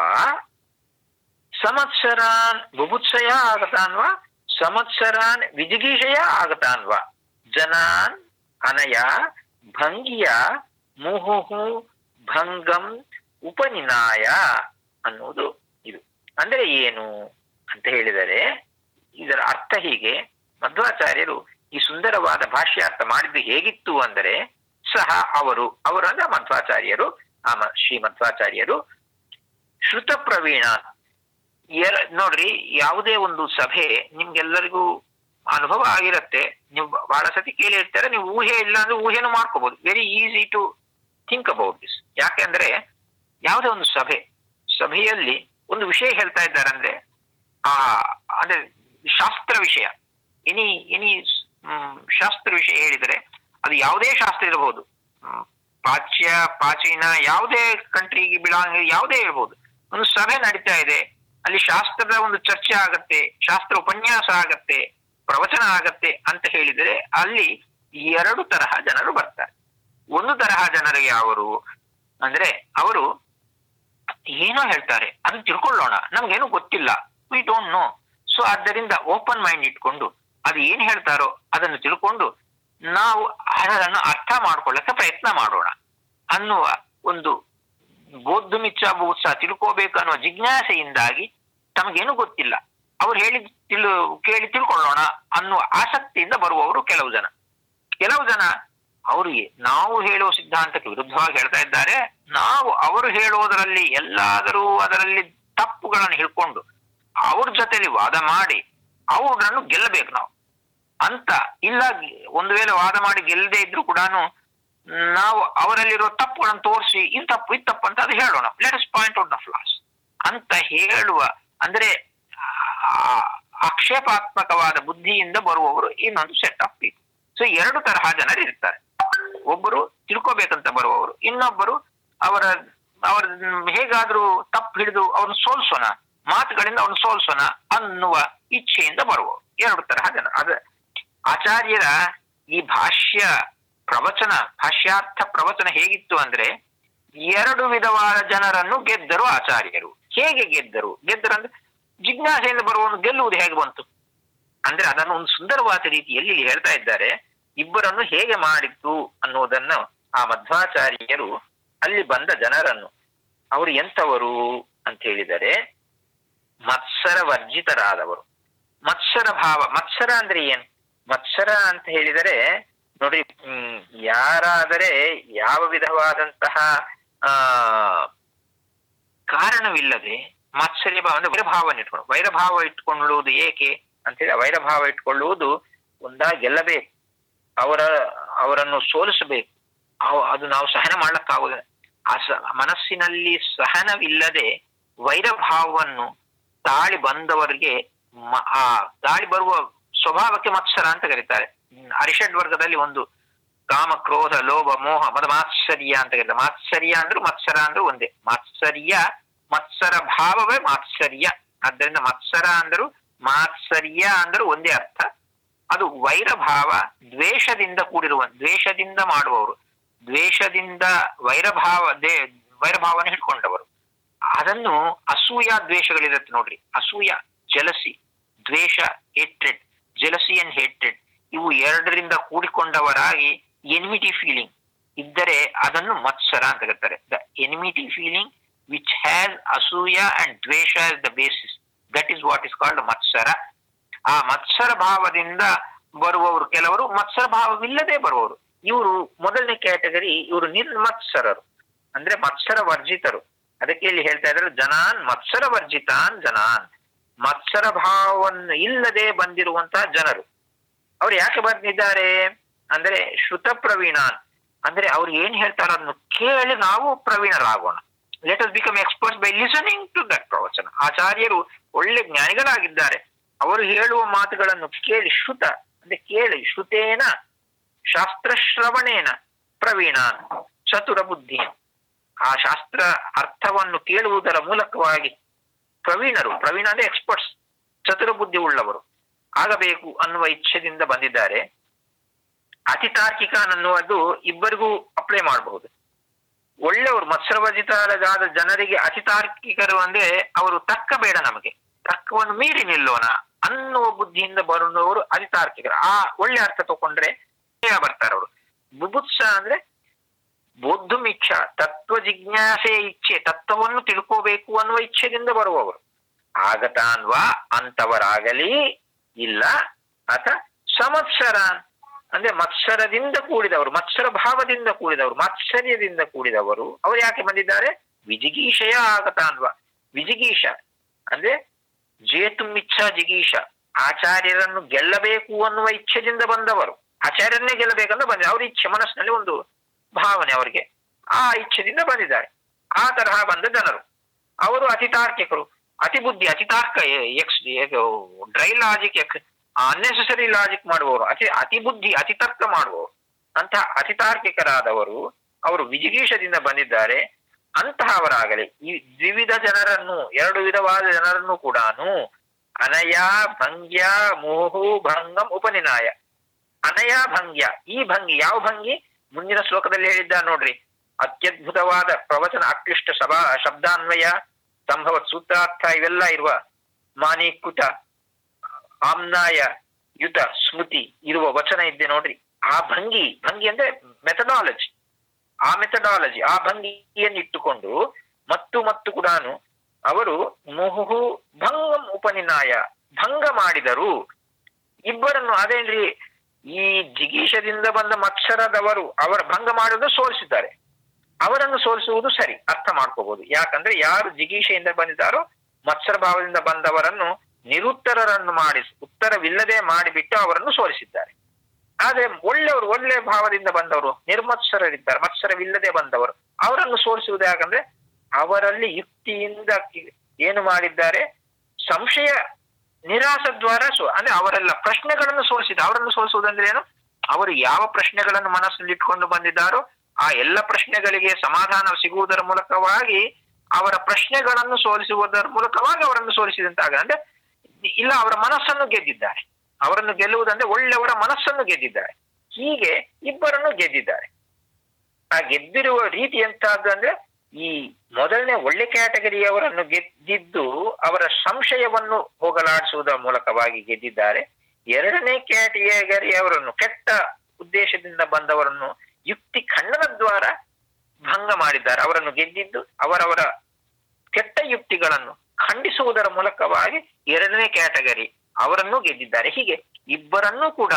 ಸಂವತ್ಸರಾನ್ ಬುಭುತ್ಸಯ ಆಗತಾನ್ ವಾ ಸಂವತ್ಸರಾನ್ ವಿಜಿಗೀಷಯ ಆಗತಾನ್ ವಾ ಜನಾನ್ ಅನಯ ಭಂಗಿಯ ಮುಹುಹು ಭಂಗಂ ಉಪನಿನಾಯ ಅನ್ನುವುದು ಇದು ಅಂದ್ರೆ ಏನು ಅಂತ ಹೇಳಿದರೆ ಇದರ ಅರ್ಥ ಹೀಗೆ ಮಧ್ವಾಚಾರ್ಯರು ಈ ಸುಂದರವಾದ ಭಾಷ್ಯಾರ್ಥ ಮಾಡಿದ್ದು ಹೇಗಿತ್ತು ಅಂದರೆ ಸಹ ಅವರು ಅವರು ಅಂದ್ರೆ ಮಧ್ವಾಚಾರ್ಯರು ಆ ಮ- ಶ್ರೀ ಮಧ್ವಾಚಾರ್ಯರು ಶ್ರುತ ಪ್ರವೀಣ ಎರ ನೋಡ್ರಿ ಯಾವುದೇ ಒಂದು ಸಭೆ ನಿಮ್ಗೆಲ್ಲರಿಗೂ ಅನುಭವ ಆಗಿರತ್ತೆ ನೀವು ಬಹಳ ಸತಿ ಕೇಳಿ ಇರ್ತಾರೆ ನೀವು ಊಹೆ ಇಲ್ಲ ಅಂದ್ರೆ ಊಹೆನೂ ಮಾಡ್ಕೋಬಹುದು very easy to think about this ಯಾಕೆಂದ್ರೆ ಯಾವುದೇ ಒಂದು ಸಭೆ ಸಭೆಯಲ್ಲಿ ಒಂದು ವಿಷಯ ಹೇಳ್ತಾ ಇದ್ದಾರೆ ಅಂದ್ರೆ ಆ ಅಂದ್ರೆ ಶಾಸ್ತ್ರ ವಿಷಯ ಎನಿ ಎನಿ ಶಾಸ್ತ್ರ ವಿಷಯ ಹೇಳಿದರೆ ಅದು ಯಾವುದೇ ಶಾಸ್ತ್ರ ಇರಬಹುದು ಹ್ಮ್, ಪಾಚ್ಯ ಪ್ರಾಚೀನ ಯಾವುದೇ ಕಂಟ್ರಿಗೆ ಬಿಲಾಂಗ್ ಯಾವುದೇ ಇರಬಹುದು ಒಂದು ಸಭೆ ನಡೀತಾ ಇದೆ ಅಲ್ಲಿ ಶಾಸ್ತ್ರದ ಒಂದು ಚರ್ಚೆ ಆಗತ್ತೆ ಶಾಸ್ತ್ರ ಉಪನ್ಯಾಸ ಆಗತ್ತೆ ಪ್ರವಚನ ಆಗತ್ತೆ ಅಂತ ಹೇಳಿದರೆ ಅಲ್ಲಿ ಎರಡು ತರಹ ಜನರು ಬರ್ತಾರೆ ಒಂದು ತರಹ ಜನರು ಯಾವರು ಅಂದ್ರೆ ಅವರು ಏನೋ ಹೇಳ್ತಾರೆ ಅದನ್ನ ತಿಳ್ಕೊಳ್ಳೋಣ ನಮ್ಗೇನು ಗೊತ್ತಿಲ್ಲ ವಿ ಡೋಂಟ್ ನೋ ಸೊ ಆದ್ದರಿಂದ ಓಪನ್ ಮೈಂಡ್ ಇಟ್ಕೊಂಡು ಅದು ಏನ್ ಹೇಳ್ತಾರೋ ಅದನ್ನು ತಿಳ್ಕೊಂಡು ನಾವು ಅದನ್ನು ಅರ್ಥ ಮಾಡ್ಕೊಳ್ಳಕ್ಕೆ ಪ್ರಯತ್ನ ಮಾಡೋಣ ಅನ್ನುವ ಒಂದು ಬೋಧಮಿಚ್ಛಾ ಬೋತ್ಸ ತಿಳ್ಕೋಬೇಕು ಅನ್ನುವ ಜಿಜ್ಞಾಸೆಯಿಂದಾಗಿ ತಮಗೇನು ಗೊತ್ತಿಲ್ಲ ಅವ್ರು ಹೇಳಿ ತಿಳು ಕೇಳಿ ತಿಳ್ಕೊಳ್ಳೋಣ ಅನ್ನುವ ಆಸಕ್ತಿಯಿಂದ ಬರುವವರು ಕೆಲವು ಜನ ಕೆಲವು ಜನ ಅವರಿಗೆ ನಾವು ಹೇಳುವ ಸಿದ್ಧಾಂತಕ್ಕೆ ವಿರುದ್ಧವಾಗಿ ಹೇಳ್ತಾ ಇದ್ದಾರೆ ನಾವು ಅವರು ಹೇಳುವುದರಲ್ಲಿ ಎಲ್ಲಾದರೂ ಅದರಲ್ಲಿ ತಪ್ಪುಗಳನ್ನು ಹಿಡ್ಕೊಂಡು ಅವ್ರ ಜೊತೆಲಿ ವಾದ ಮಾಡಿ ಅವ್ರನ್ನು ಗೆಲ್ಲಬೇಕು ನಾವು ಅಂತ ಇಲ್ಲ ಒಂದು ವೇಳೆ ವಾದ ಮಾಡಿ ಗೆಲ್ಲದೆ ಇದ್ರು ಕೂಡ ನಾವು ಅವರಲ್ಲಿರೋ ತಪ್ಪುಗಳನ್ನು ತೋರಿಸಿ ಇದು ತಪ್ಪು ಇದು ತಪ್ಪು ಅಂತ ಅದು ಹೇಳೋಣ let us point out the flaws ಅಂತ ಹೇಳುವ ಅಂದ್ರೆ ಆ, ಆಕ್ಷೇಪಾತ್ಮಕವಾದ ಬುದ್ಧಿಯಿಂದ ಬರುವವರು ಇನ್ನೊಂದು ಸೆಟ್ ಆಫ್ ಪೀಪಲ್ ಸೊ ಎರಡು ತರಹ ಜನರು ಇರ್ತಾರೆ ಒಬ್ಬರು ತಿಳ್ಕೋಬೇಕಂತ ಬರುವವರು ಇನ್ನೊಬ್ಬರು ಅವರ ಅವರ ಹೇಗಾದ್ರೂ ತಪ್ಪು ಹಿಡಿದು ಅವ್ರನ್ನ ಸೋಲ್ಸೋಣ ಮಾತುಗಳಿಂದ ಅವ್ರನ್ನ ಸೋಲ್ಸೋಣ ಅನ್ನುವ ಇಚ್ಛೆಯಿಂದ ಬರುವವರು ಎರಡು ತರಹ ಜನ ಅದ ಆಚಾರ್ಯರ ಈ ಭಾಷ್ಯ ಪ್ರವಚನ ಭಾಷ್ಯಾರ್ಥ ಪ್ರವಚನ ಹೇಗಿತ್ತು ಅಂದ್ರೆ ಎರಡು ವಿಧವಾದ ಜನರನ್ನು ಗೆದ್ದರು ಆಚಾರ್ಯರು ಹೇಗೆ ಗೆದ್ದರು ಗೆದ್ದರು ಅಂದ್ರೆ ಜಿಜ್ಞಾಸೆಯಿಂದ ಬರುವವನು ಗೆಲ್ಲುವುದು ಹೇಗೆ ಬಂತು ಅಂದ್ರೆ ಅದನ್ನು ಒಂದು ಸುಂದರವಾದ ರೀತಿಯಲ್ಲಿ ಇಲ್ಲಿ ಹೇಳ್ತಾ ಇದ್ದಾರೆ ಇಬ್ಬರನ್ನು ಹೇಗೆ ಮಾಡಿತ್ತು ಅನ್ನುವುದನ್ನು ಆ ಮಧ್ವಾಚಾರ್ಯರು ಅಲ್ಲಿ ಬಂದ ಜನರನ್ನು ಅವರು ಎಂಥವರು ಅಂತ ಹೇಳಿದರೆ ಮತ್ಸರ ವರ್ಜಿತರಾದವರು ಮತ್ಸರ ಭಾವ ಮತ್ಸರ ಅಂದ್ರೆ ಏನು ಮತ್ಸರ ಅಂತ ಹೇಳಿದರೆ ನೋಡಿ ಹ್ಮ್ ಯಾರಾದರೆ ಯಾವ ವಿಧವಾದಂತಹ ಆ ಕಾರಣವಿಲ್ಲದೆ ಮಾತ್ಸರ್ಯ ಭಾವ ಅಂದ್ರೆ ವೈರಭಾವನ ಇಟ್ಕೊಂಡು ವೈರಭಾವ ಇಟ್ಕೊಳ್ಳುವುದು ಏಕೆ ಅಂತ ಹೇಳಿ ವೈರಭಾವ ಇಟ್ಕೊಳ್ಳುವುದು ಒಂದಾ ಗೆಲ್ಲಬೇಕು ಅವರ ಅವರನ್ನು ಸೋಲಿಸಬೇಕು ಅವ- ಅದು ನಾವು ಸಹನ ಮಾಡ್ಲಕ್ಕಾಗುದಿಲ್ಲ ಆ ಸ ಮನಸ್ಸಿನಲ್ಲಿ ಸಹನವಿಲ್ಲದೆ ವೈರಭಾವವನ್ನು ತಾಳಿ ಬಂದವರಿಗೆ ಮ- ಆ ತಾಳಿ ಬರುವ ಸ್ವಭಾವಕ್ಕೆ ಮತ್ಸರ ಅಂತ ಕರೀತಾರೆ ಹ್ಮ್, ಅರಿಷಡ್ ವರ್ಗದಲ್ಲಿ ಒಂದು ಕಾಮ ಕ್ರೋಧ ಲೋಭ ಮೋಹ ಮದ ಮಾತ್ಸರ್ಯ ಅಂತ ಕರೀತಾರೆ ಮಾತ್ಸರ್ಯ ಅಂದ್ರೆ ಮತ್ಸರ ಅಂದ್ರೆ ಒಂದೇ ಮಾತ್ಸರ್ಯ ಮತ್ಸರ ಭಾವವೇ ಮಾತ್ಸರ್ಯ ಆದ್ದರಿಂದ ಮತ್ಸರ ಅಂದರು ಮಾತ್ಸರ್ಯ ಅಂದರು ಒಂದೇ ಅರ್ಥ ಅದು ವೈರಭಾವ ದ್ವೇಷದಿಂದ ಕೂಡಿರುವ ದ್ವೇಷದಿಂದ ಮಾಡುವವರು ದ್ವೇಷದಿಂದ ವೈರಭಾವ ದೇ ವೈರಭಾವನ ಹಿಡ್ಕೊಂಡವರು ಅದನ್ನು ಅಸೂಯ ದ್ವೇಷಗಳಿರುತ್ತೆ ನೋಡ್ರಿ ಅಸೂಯ ಜಲಸಿ ದ್ವೇಷ ಹೇಟ್ರೆಡ್ ಜಲಸಿ ಅಂಡ್ ಹೇಟ್ರೆಡ್ ಇವು ಎರಡರಿಂದ ಕೂಡಿಕೊಂಡವರಾಗಿ ಎನಿಮಿಟಿ ಫೀಲಿಂಗ್ ಇದ್ದರೆ ಅದನ್ನು ಮತ್ಸರ ಅಂತ ಕರೀತಾರೆ the enmity feeling which has asuya and dvesha is the basis that is what is called matsara ಆ ಮತ್ಸರ ಭಾವದಿಂದ ಬರುವವರು ಕೆಲವರು ಮತ್ಸರ ಭಾವವಿಲ್ಲದೆ ಬರುವವರು ಇವರು ಮೊದಲನೇ ಕ್ಯಾಟಗರಿ ಇವರು ನಿರ್ಮತ್ಸರರು ಅಂದ್ರೆ ಮತ್ಸರ ವರ್ಜಿತರು ಅದಕ್ಕೆ ಇಲ್ಲಿ ಹೇಳ್ತಾ ಇದ್ದಾರೆ ಜನಾನ್ ಮತ್ಸರ ವರ್ಜಿತಾನ್ ಜನಾನ್ ಮತ್ಸರ ಭಾವವನ್ನು ಇಲ್ಲದೆ ಬಂದಿರುವಂತಹ ಜನರು ಅವ್ರು ಯಾಕೆ ಬಂದಿದ್ದಾರೆ ಅಂದ್ರೆ ಶ್ರುತ ಪ್ರವೀಣಾನ್ ಅಂದ್ರೆ ಅವ್ರು ಏನ್ ಹೇಳ್ತಾರೋ ಅದನ್ನು ಕೇಳಿ ನಾವು ಪ್ರವೀಣರಾಗೋಣ let us become expert by listening to that pravachana ಆಚಾರ್ಯರು ಒಳ್ಳೆ ಜ್ಞಾನಿಗಳಾಗಿದ್ದಾರೆ ಅವರು ಹೇಳುವ ಮಾತುಗಳನ್ನು ಕೇಳಿ ಶ್ರುತ ಅಂದ್ರೆ ಕೇಳಿ ಶ್ರುತೇನ ಶಾಸ್ತ್ರಶ್ರವಣೇನ ಪ್ರವೀಣಾನ್ ಚತುರ ಬುದ್ಧಿ ಆ ಶಾಸ್ತ್ರ ಅರ್ಥವನ್ನು ಕೇಳುವುದರ ಮೂಲಕವಾಗಿ ಪ್ರವೀಣರು ಪ್ರವೀಣ ಅಂದ್ರೆ ಎಕ್ಸ್ಪರ್ಟ್ಸ್ ಚತುರ ಬುದ್ಧಿ ಉಳ್ಳವರು ಆಗಬೇಕು ಅನ್ನುವ ಇಚ್ಛೆದಿಂದ ಬಂದಿದ್ದಾರೆ ಅತಿ ತಾರ್ಕಿಕ ಅನ್ನುವುದು ಇಬ್ಬರಿಗೂ ಅಪ್ಲೈ ಮಾಡಬಹುದು ಒಳ್ಳೆಯವರು ಮತ್ಸರವಜಿತರಾದ ಜನರಿಗೆ ಅತಿ ತಾರ್ಕಿಕರು ಅಂದ್ರೆ ಅವರು ತಕ್ಕ ಬೇಡ ನಮಗೆ ತಕ್ಕವನ್ನು ಮೀರಿ ನಿಲ್ಲೋಣ ಅನ್ನುವ ಬುದ್ಧಿಯಿಂದ ಬರುವವರು ಅತಿ ತಾರ್ಕಿಕರು ಆ ಒಳ್ಳೆ ಅರ್ಥ ತಗೊಂಡ್ರೆ ಬೇಗ ಬರ್ತಾರೆ ಅವರು ಬುಭುತ್ಸ ಅಂದ್ರೆ ಬೌದ್ಧಮಿಚ್ಛ ತತ್ವ ಜಿಜ್ಞಾಸೆ ಇಚ್ಛೆ ತತ್ವವನ್ನು ತಿಳ್ಕೋಬೇಕು ಅನ್ನುವ ಇಚ್ಛೆದಿಂದ ಬರುವವರು ಆಗತಾನ್ವಾ ಅಂತವರಾಗಲಿ ಇಲ್ಲ ಅಥ ಸಮತ್ಸರ ಅಂದ್ರೆ ಮತ್ಸರದಿಂದ ಕೂಡಿದವರು ಮತ್ಸರ ಭಾವದಿಂದ ಕೂಡಿದವರು ಮಾತ್ಸರ್ಯದಿಂದ ಕೂಡಿದವರು ಅವರು ಯಾಕೆ ಬಂದಿದ್ದಾರೆ ವಿಜಿಗೀಷಯ ಆಗತಾನ್ವ ವಿಜಿಗೀಷ ಅಂದ್ರೆ ಜೇತುಮಿಚ್ಛ ಜಿಗೀಷ ಆಚಾರ್ಯರನ್ನು ಗೆಲ್ಲಬೇಕು ಅನ್ನುವ ಇಚ್ಛೆದಿಂದ ಬಂದವರು ಆಚಾರ್ಯರನ್ನೇ ಗೆಲ್ಲಬೇಕಂತ ಬಂದ ಅವ್ರ ಇಚ್ಛೆ ಮನಸ್ಸಿನಲ್ಲಿ ಒಂದು ಭಾವನೆ ಅವರಿಗೆ ಆ ಇಚ್ಛೆದಿಂದ ಬಂದಿದ್ದಾರೆ ಆ ತರಹ ಬಂದ ಜನರು ಅವರು ಅತಿ ತಾರ್ಕಿಕರು ಅತಿ ಬುದ್ಧಿ ಅತಿ ತಾರ್ಕ ex dry logic unnecessary logic ಮಾಡುವವರು ಅತಿ ಅತಿ ಬುದ್ಧಿ ಅತಿ ತರ್ಕ ಮಾಡುವವರು ಅಂತಹ ಅತಿ ತಾರ್ಕಿಕರಾದವರು ಅವರು ವಿಜಿಗೀಷದಿಂದ ಬಂದಿದ್ದಾರೆ ಅಂತಹವರಾಗಲಿ ಈ ದ್ವಿವಿಧ ಜನರನ್ನು ಎರಡು ವಿಧವಾದ ಜನರನ್ನು ಕೂಡ ಅನಯ ಭಂಗ್ಯ ಮುಹು ಭಂಗಂ ಉಪನಿನಾಯ ಅನಯ ಭಂಗ್ಯ ಈ ಭಂಗಿ ಯಾವ ಭಂಗಿ ಮುಂದಿನ ಶ್ಲೋಕದಲ್ಲಿ ಹೇಳಿದ್ದ ನೋಡ್ರಿ ಅತ್ಯದ್ಭುತವಾದ ಪ್ರವಚನ ಅಕ್ಲಿಷ್ಟ ಸಭಾ ಶಬ್ದಾನ್ವಯ ಸಂಭವತ್ ಸೂತ್ರಾರ್ಥ ಇವೆಲ್ಲ ಇರುವ ಮಾನೀಕೃತ ಆಮ್ನಾಯ ಯುತ ಸ್ಮೃತಿ ಇರುವ ವಚನ ಇದ್ದೆ ನೋಡ್ರಿ ಆ ಭಂಗಿ ಭಂಗಿ ಅಂದ್ರೆ ಮೆಥಡಾಲಜಿ ಆ ಮೆಥಡಾಲಜಿ ಆ ಭಂಗಿಯನ್ನು ಇಟ್ಟುಕೊಂಡು ಮತ್ತು ಮತ್ತು ಕೂಡ ಅವರು ಮುಹು ಭಂಗಂ ಉಪನಿನಾಯ ಭಂಗ ಮಾಡಿದರು ಇಬ್ಬರನ್ನು ಅದೇನ್ರಿ ಈ ಜಿಗೀಷದಿಂದ ಬಂದ ಮತ್ಸರದವರು ಅವರ ಭಂಗ ಮಾಡುವುದು ಸೋಲಿಸಿದ್ದಾರೆ ಅವರನ್ನು ಸೋಲಿಸುವುದು ಸರಿ ಅರ್ಥ ಮಾಡ್ಕೋಬಹುದು ಯಾಕಂದ್ರೆ ಯಾರು ಜಿಗೀಷೆಯಿಂದ ಬಂದಿದ್ದಾರೋ ಮತ್ಸರ ಭಾವದಿಂದ ಬಂದವರನ್ನು ನಿರುತ್ತರರನ್ನು ಮಾಡಿ ಉತ್ತರವಿಲ್ಲದೆ ಮಾಡಿಬಿಟ್ಟು ಅವರನ್ನು ಸೋಲಿಸಿದ್ದಾರೆ ಆದ್ರೆ ಒಳ್ಳೆಯವರು ಒಳ್ಳೆ ಭಾವದಿಂದ ಬಂದವರು ನಿರ್ಮತ್ಸರರಿದ್ದಾರೆ ಮತ್ಸರವಿಲ್ಲದೆ ಬಂದವರು ಅವರನ್ನು ಸೋಲಿಸುವುದು ಯಾಕಂದ್ರೆ ಅವರಲ್ಲಿ ಯುಕ್ತಿಯಿಂದ ಕಿ- ಏನು ಮಾಡಿದ್ದಾರೆ ಸಂಶಯ ನಿರಾಸದ್ವಾರ ಸೋ ಅಂದ್ರೆ ಅವರೆಲ್ಲ ಪ್ರಶ್ನೆಗಳನ್ನು ಸೋಲಿಸಿದ ಅವರನ್ನು ಸೋಲಿಸುವುದಂದ್ರೆ ಏನು ಅವರು ಯಾವ ಪ್ರಶ್ನೆಗಳನ್ನು ಮನಸ್ಸಲ್ಲಿ ಇಟ್ಕೊಂಡು ಬಂದಿದ್ದಾರೋ ಆ ಎಲ್ಲ ಪ್ರಶ್ನೆಗಳಿಗೆ ಸಮಾಧಾನ ಸಿಗುವುದರ ಮೂಲಕವಾಗಿ ಅವರ ಪ್ರಶ್ನೆಗಳನ್ನು ಸೋಲಿಸುವುದರ ಮೂಲಕವಾಗಿ ಅವರನ್ನು ಸೋಲಿಸಿದಂತಾಗ ಅಂದ್ರೆ ಇಲ್ಲ ಅವರ ಮನಸ್ಸನ್ನು ಗೆದ್ದಿದ್ದಾರೆ ಅವರನ್ನು ಗೆಲ್ಲುವುದಂದ್ರೆ ಒಳ್ಳೆಯವರ ಮನಸ್ಸನ್ನು ಗೆದ್ದಿದ್ದಾರೆ ಹೀಗೆ ಇಬ್ಬರನ್ನು ಗೆದ್ದಿದ್ದಾರೆ ಆ ಗೆದ್ದಿರುವ ರೀತಿ ಎಂತದ್ದು ಅಂದ್ರೆ ಈ ಮೊದಲನೇ ಒಳ್ಳೆ ಕ್ಯಾಟಗರಿಯವರನ್ನು ಗೆದ್ದಿದ್ದು ಅವರ ಸಂಶಯವನ್ನು ಹೋಗಲಾಡಿಸುವುದರ ಮೂಲಕವಾಗಿ ಗೆದ್ದಿದ್ದಾರೆ ಎರಡನೇ ಕ್ಯಾಟಗರಿಯವರನ್ನು ಕೆಟ್ಟ ಉದ್ದೇಶದಿಂದ ಬಂದವರನ್ನು ಯುಕ್ತಿ ಖಂಡನ ದ್ವಾರ ಭಂಗ ಮಾಡಿದ್ದಾರೆ ಅವರನ್ನು ಗೆದ್ದಿದ್ದು ಅವರವರ ಕೆಟ್ಟ ಯುಕ್ತಿಗಳನ್ನು ಖಂಡಿಸುವುದರ ಮೂಲಕವಾಗಿ ಎರಡನೇ ಕ್ಯಾಟಗರಿ ಅವರನ್ನು ಗೆದ್ದಿದ್ದಾರೆ ಹೀಗೆ ಇಬ್ಬರನ್ನೂ ಕೂಡ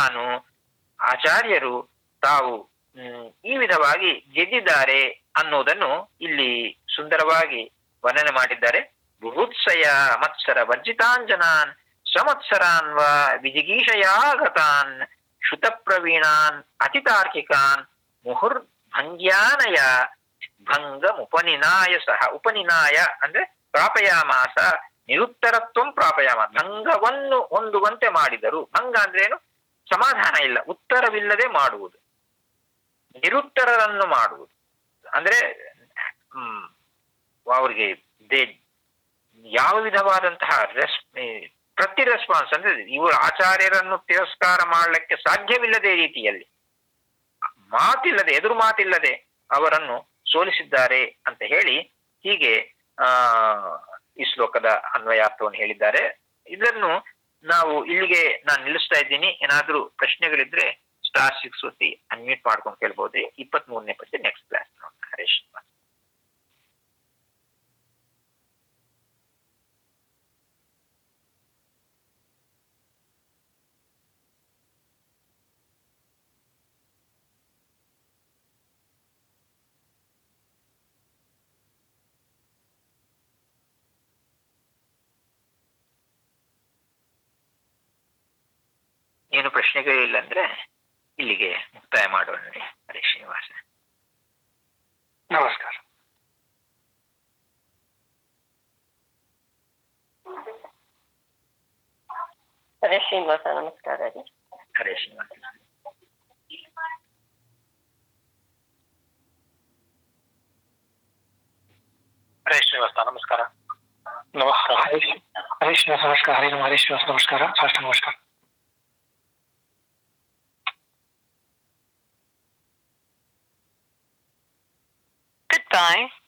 ಆಚಾರ್ಯರು ತಾವು ಹ್ಮ್, ಈ ವಿಧವಾಗಿ ಗೆದ್ದಿದ್ದಾರೆ ಅನ್ನುವುದನ್ನು ಇಲ್ಲಿ ಸುಂದರವಾಗಿ ವರ್ಣನೆ ಮಾಡಿದ್ದಾರೆ ಬುಭುತ್ಸಯ ಮತ್ಸರ ವರ್ಜಿತಾಂಜನಾನ್ ಸಮತ್ಸರಾನ್ ವ ವಿಜಿಗೀಷಯಾಗತಾನ್ ಶ್ರುತ ಪ್ರವೀಣಾನ್ ಅತಿತಾರ್ಕಿಕಾನ್ ಮುಹುರ್ಭಂಗ್ಯಾನಯ ಭಂಗಂ ಉಪನಿನಾಯ ಸಹ ಉಪನಿನಾಯ ಅಂದ್ರೆ ಪ್ರಾಪಯಾಮಾಸ ನಿರುತ್ತರತ್ವಂ ಪ್ರಾಪಯಾಮ ಭಂಗವನ್ನು ಹೊಂದುವಂತೆ ಮಾಡಿದರು ಭಂಗ ಅಂದ್ರೆ ಏನು ಸಮಾಧಾನ ಇಲ್ಲ ಉತ್ತರವಿಲ್ಲದೆ ಮಾಡುವುದು ನಿರುತ್ತರರನ್ನು ಮಾಡುವುದು ಅಂದ್ರೆ ಹ್ಮ್ ಅವರಿಗೆ ದೇ ಯಾವ ವಿಧವಾದಂತಹ ರೆಸ್ ಪ್ರತಿ ರೆಸ್ಪಾನ್ಸ್ ಅಂದ್ರೆ ಇವರು ಆಚಾರ್ಯರನ್ನು ತಿರಸ್ಕಾರ ಮಾಡಲಿಕ್ಕೆ ಸಾಧ್ಯವಿಲ್ಲದೆ ರೀತಿಯಲ್ಲಿ ಮಾತಿಲ್ಲದೆ ಎದುರು ಮಾತಿಲ್ಲದೆ ಅವರನ್ನು ಸೋಲಿಸಿದ್ದಾರೆ ಅಂತ ಹೇಳಿ ಹೀಗೆ ಆ ಈ ಶ್ಲೋಕದ ಅನ್ವಯಾರ್ಥವನ್ನು ಹೇಳಿದ್ದಾರೆ ಇದನ್ನು ನಾವು ಇಲ್ಲಿಗೆ ನಾನು ನಿಲ್ಲಿಸ್ತಾ ಇದ್ದೀನಿ ಏನಾದ್ರೂ ಪ್ರಶ್ನೆಗಳಿದ್ರೆ ಸ್ಟಾರ್ ಸಿಕ್ಸ್ ಒತ್ತಿ ಅನ್ಮ್ಯೂಟ್ ಮಾಡ್ಕೊಂಡು ಕೇಳ್ಬೋದು ಇಪ್ಪತ್ತ್ ಮೂರನೇ ಪದ್ಯ ನೆಕ್ಸ್ಟ್ ಕ್ಲಾಸ್ ನೋಡೋಣ ಹರೇಶ್ ಶ್ರೀನಿವಾಸ್. ಏನು ಪ್ರಶ್ನೆಗಳಿಲ್ಲ ಅಂದ್ರೆ ಇಲ್ಲಿಗೆ ಮುಕ್ತಾಯ ಮಾಡೋಣ ನೋಡಿ ಹರೇ ಶ್ರೀನಿವಾಸ ನಮಸ್ಕಾರ ಹರೇ ಶ್ರೀನಿವಾಸ ನಮಸ್ಕಾರ ರೀ ಹರೇ ಶ್ರೀನಿವಾಸ ಹರೇ ಶ್ರೀನಿವಾಸ ನಮಸ್ಕಾರ ನಮಸ್ಕಾರ ಹರೇ ಶ್ರೀನಿವಾಸ ನಮಸ್ಕಾರ ಹರೇ ನಮ ಹರೇ ಶ್ರೀನಿವಾಸ ನಮಸ್ಕಾರ ಫಾಸ್ಟ್ ನಮಸ್ಕಾರ Goodbye.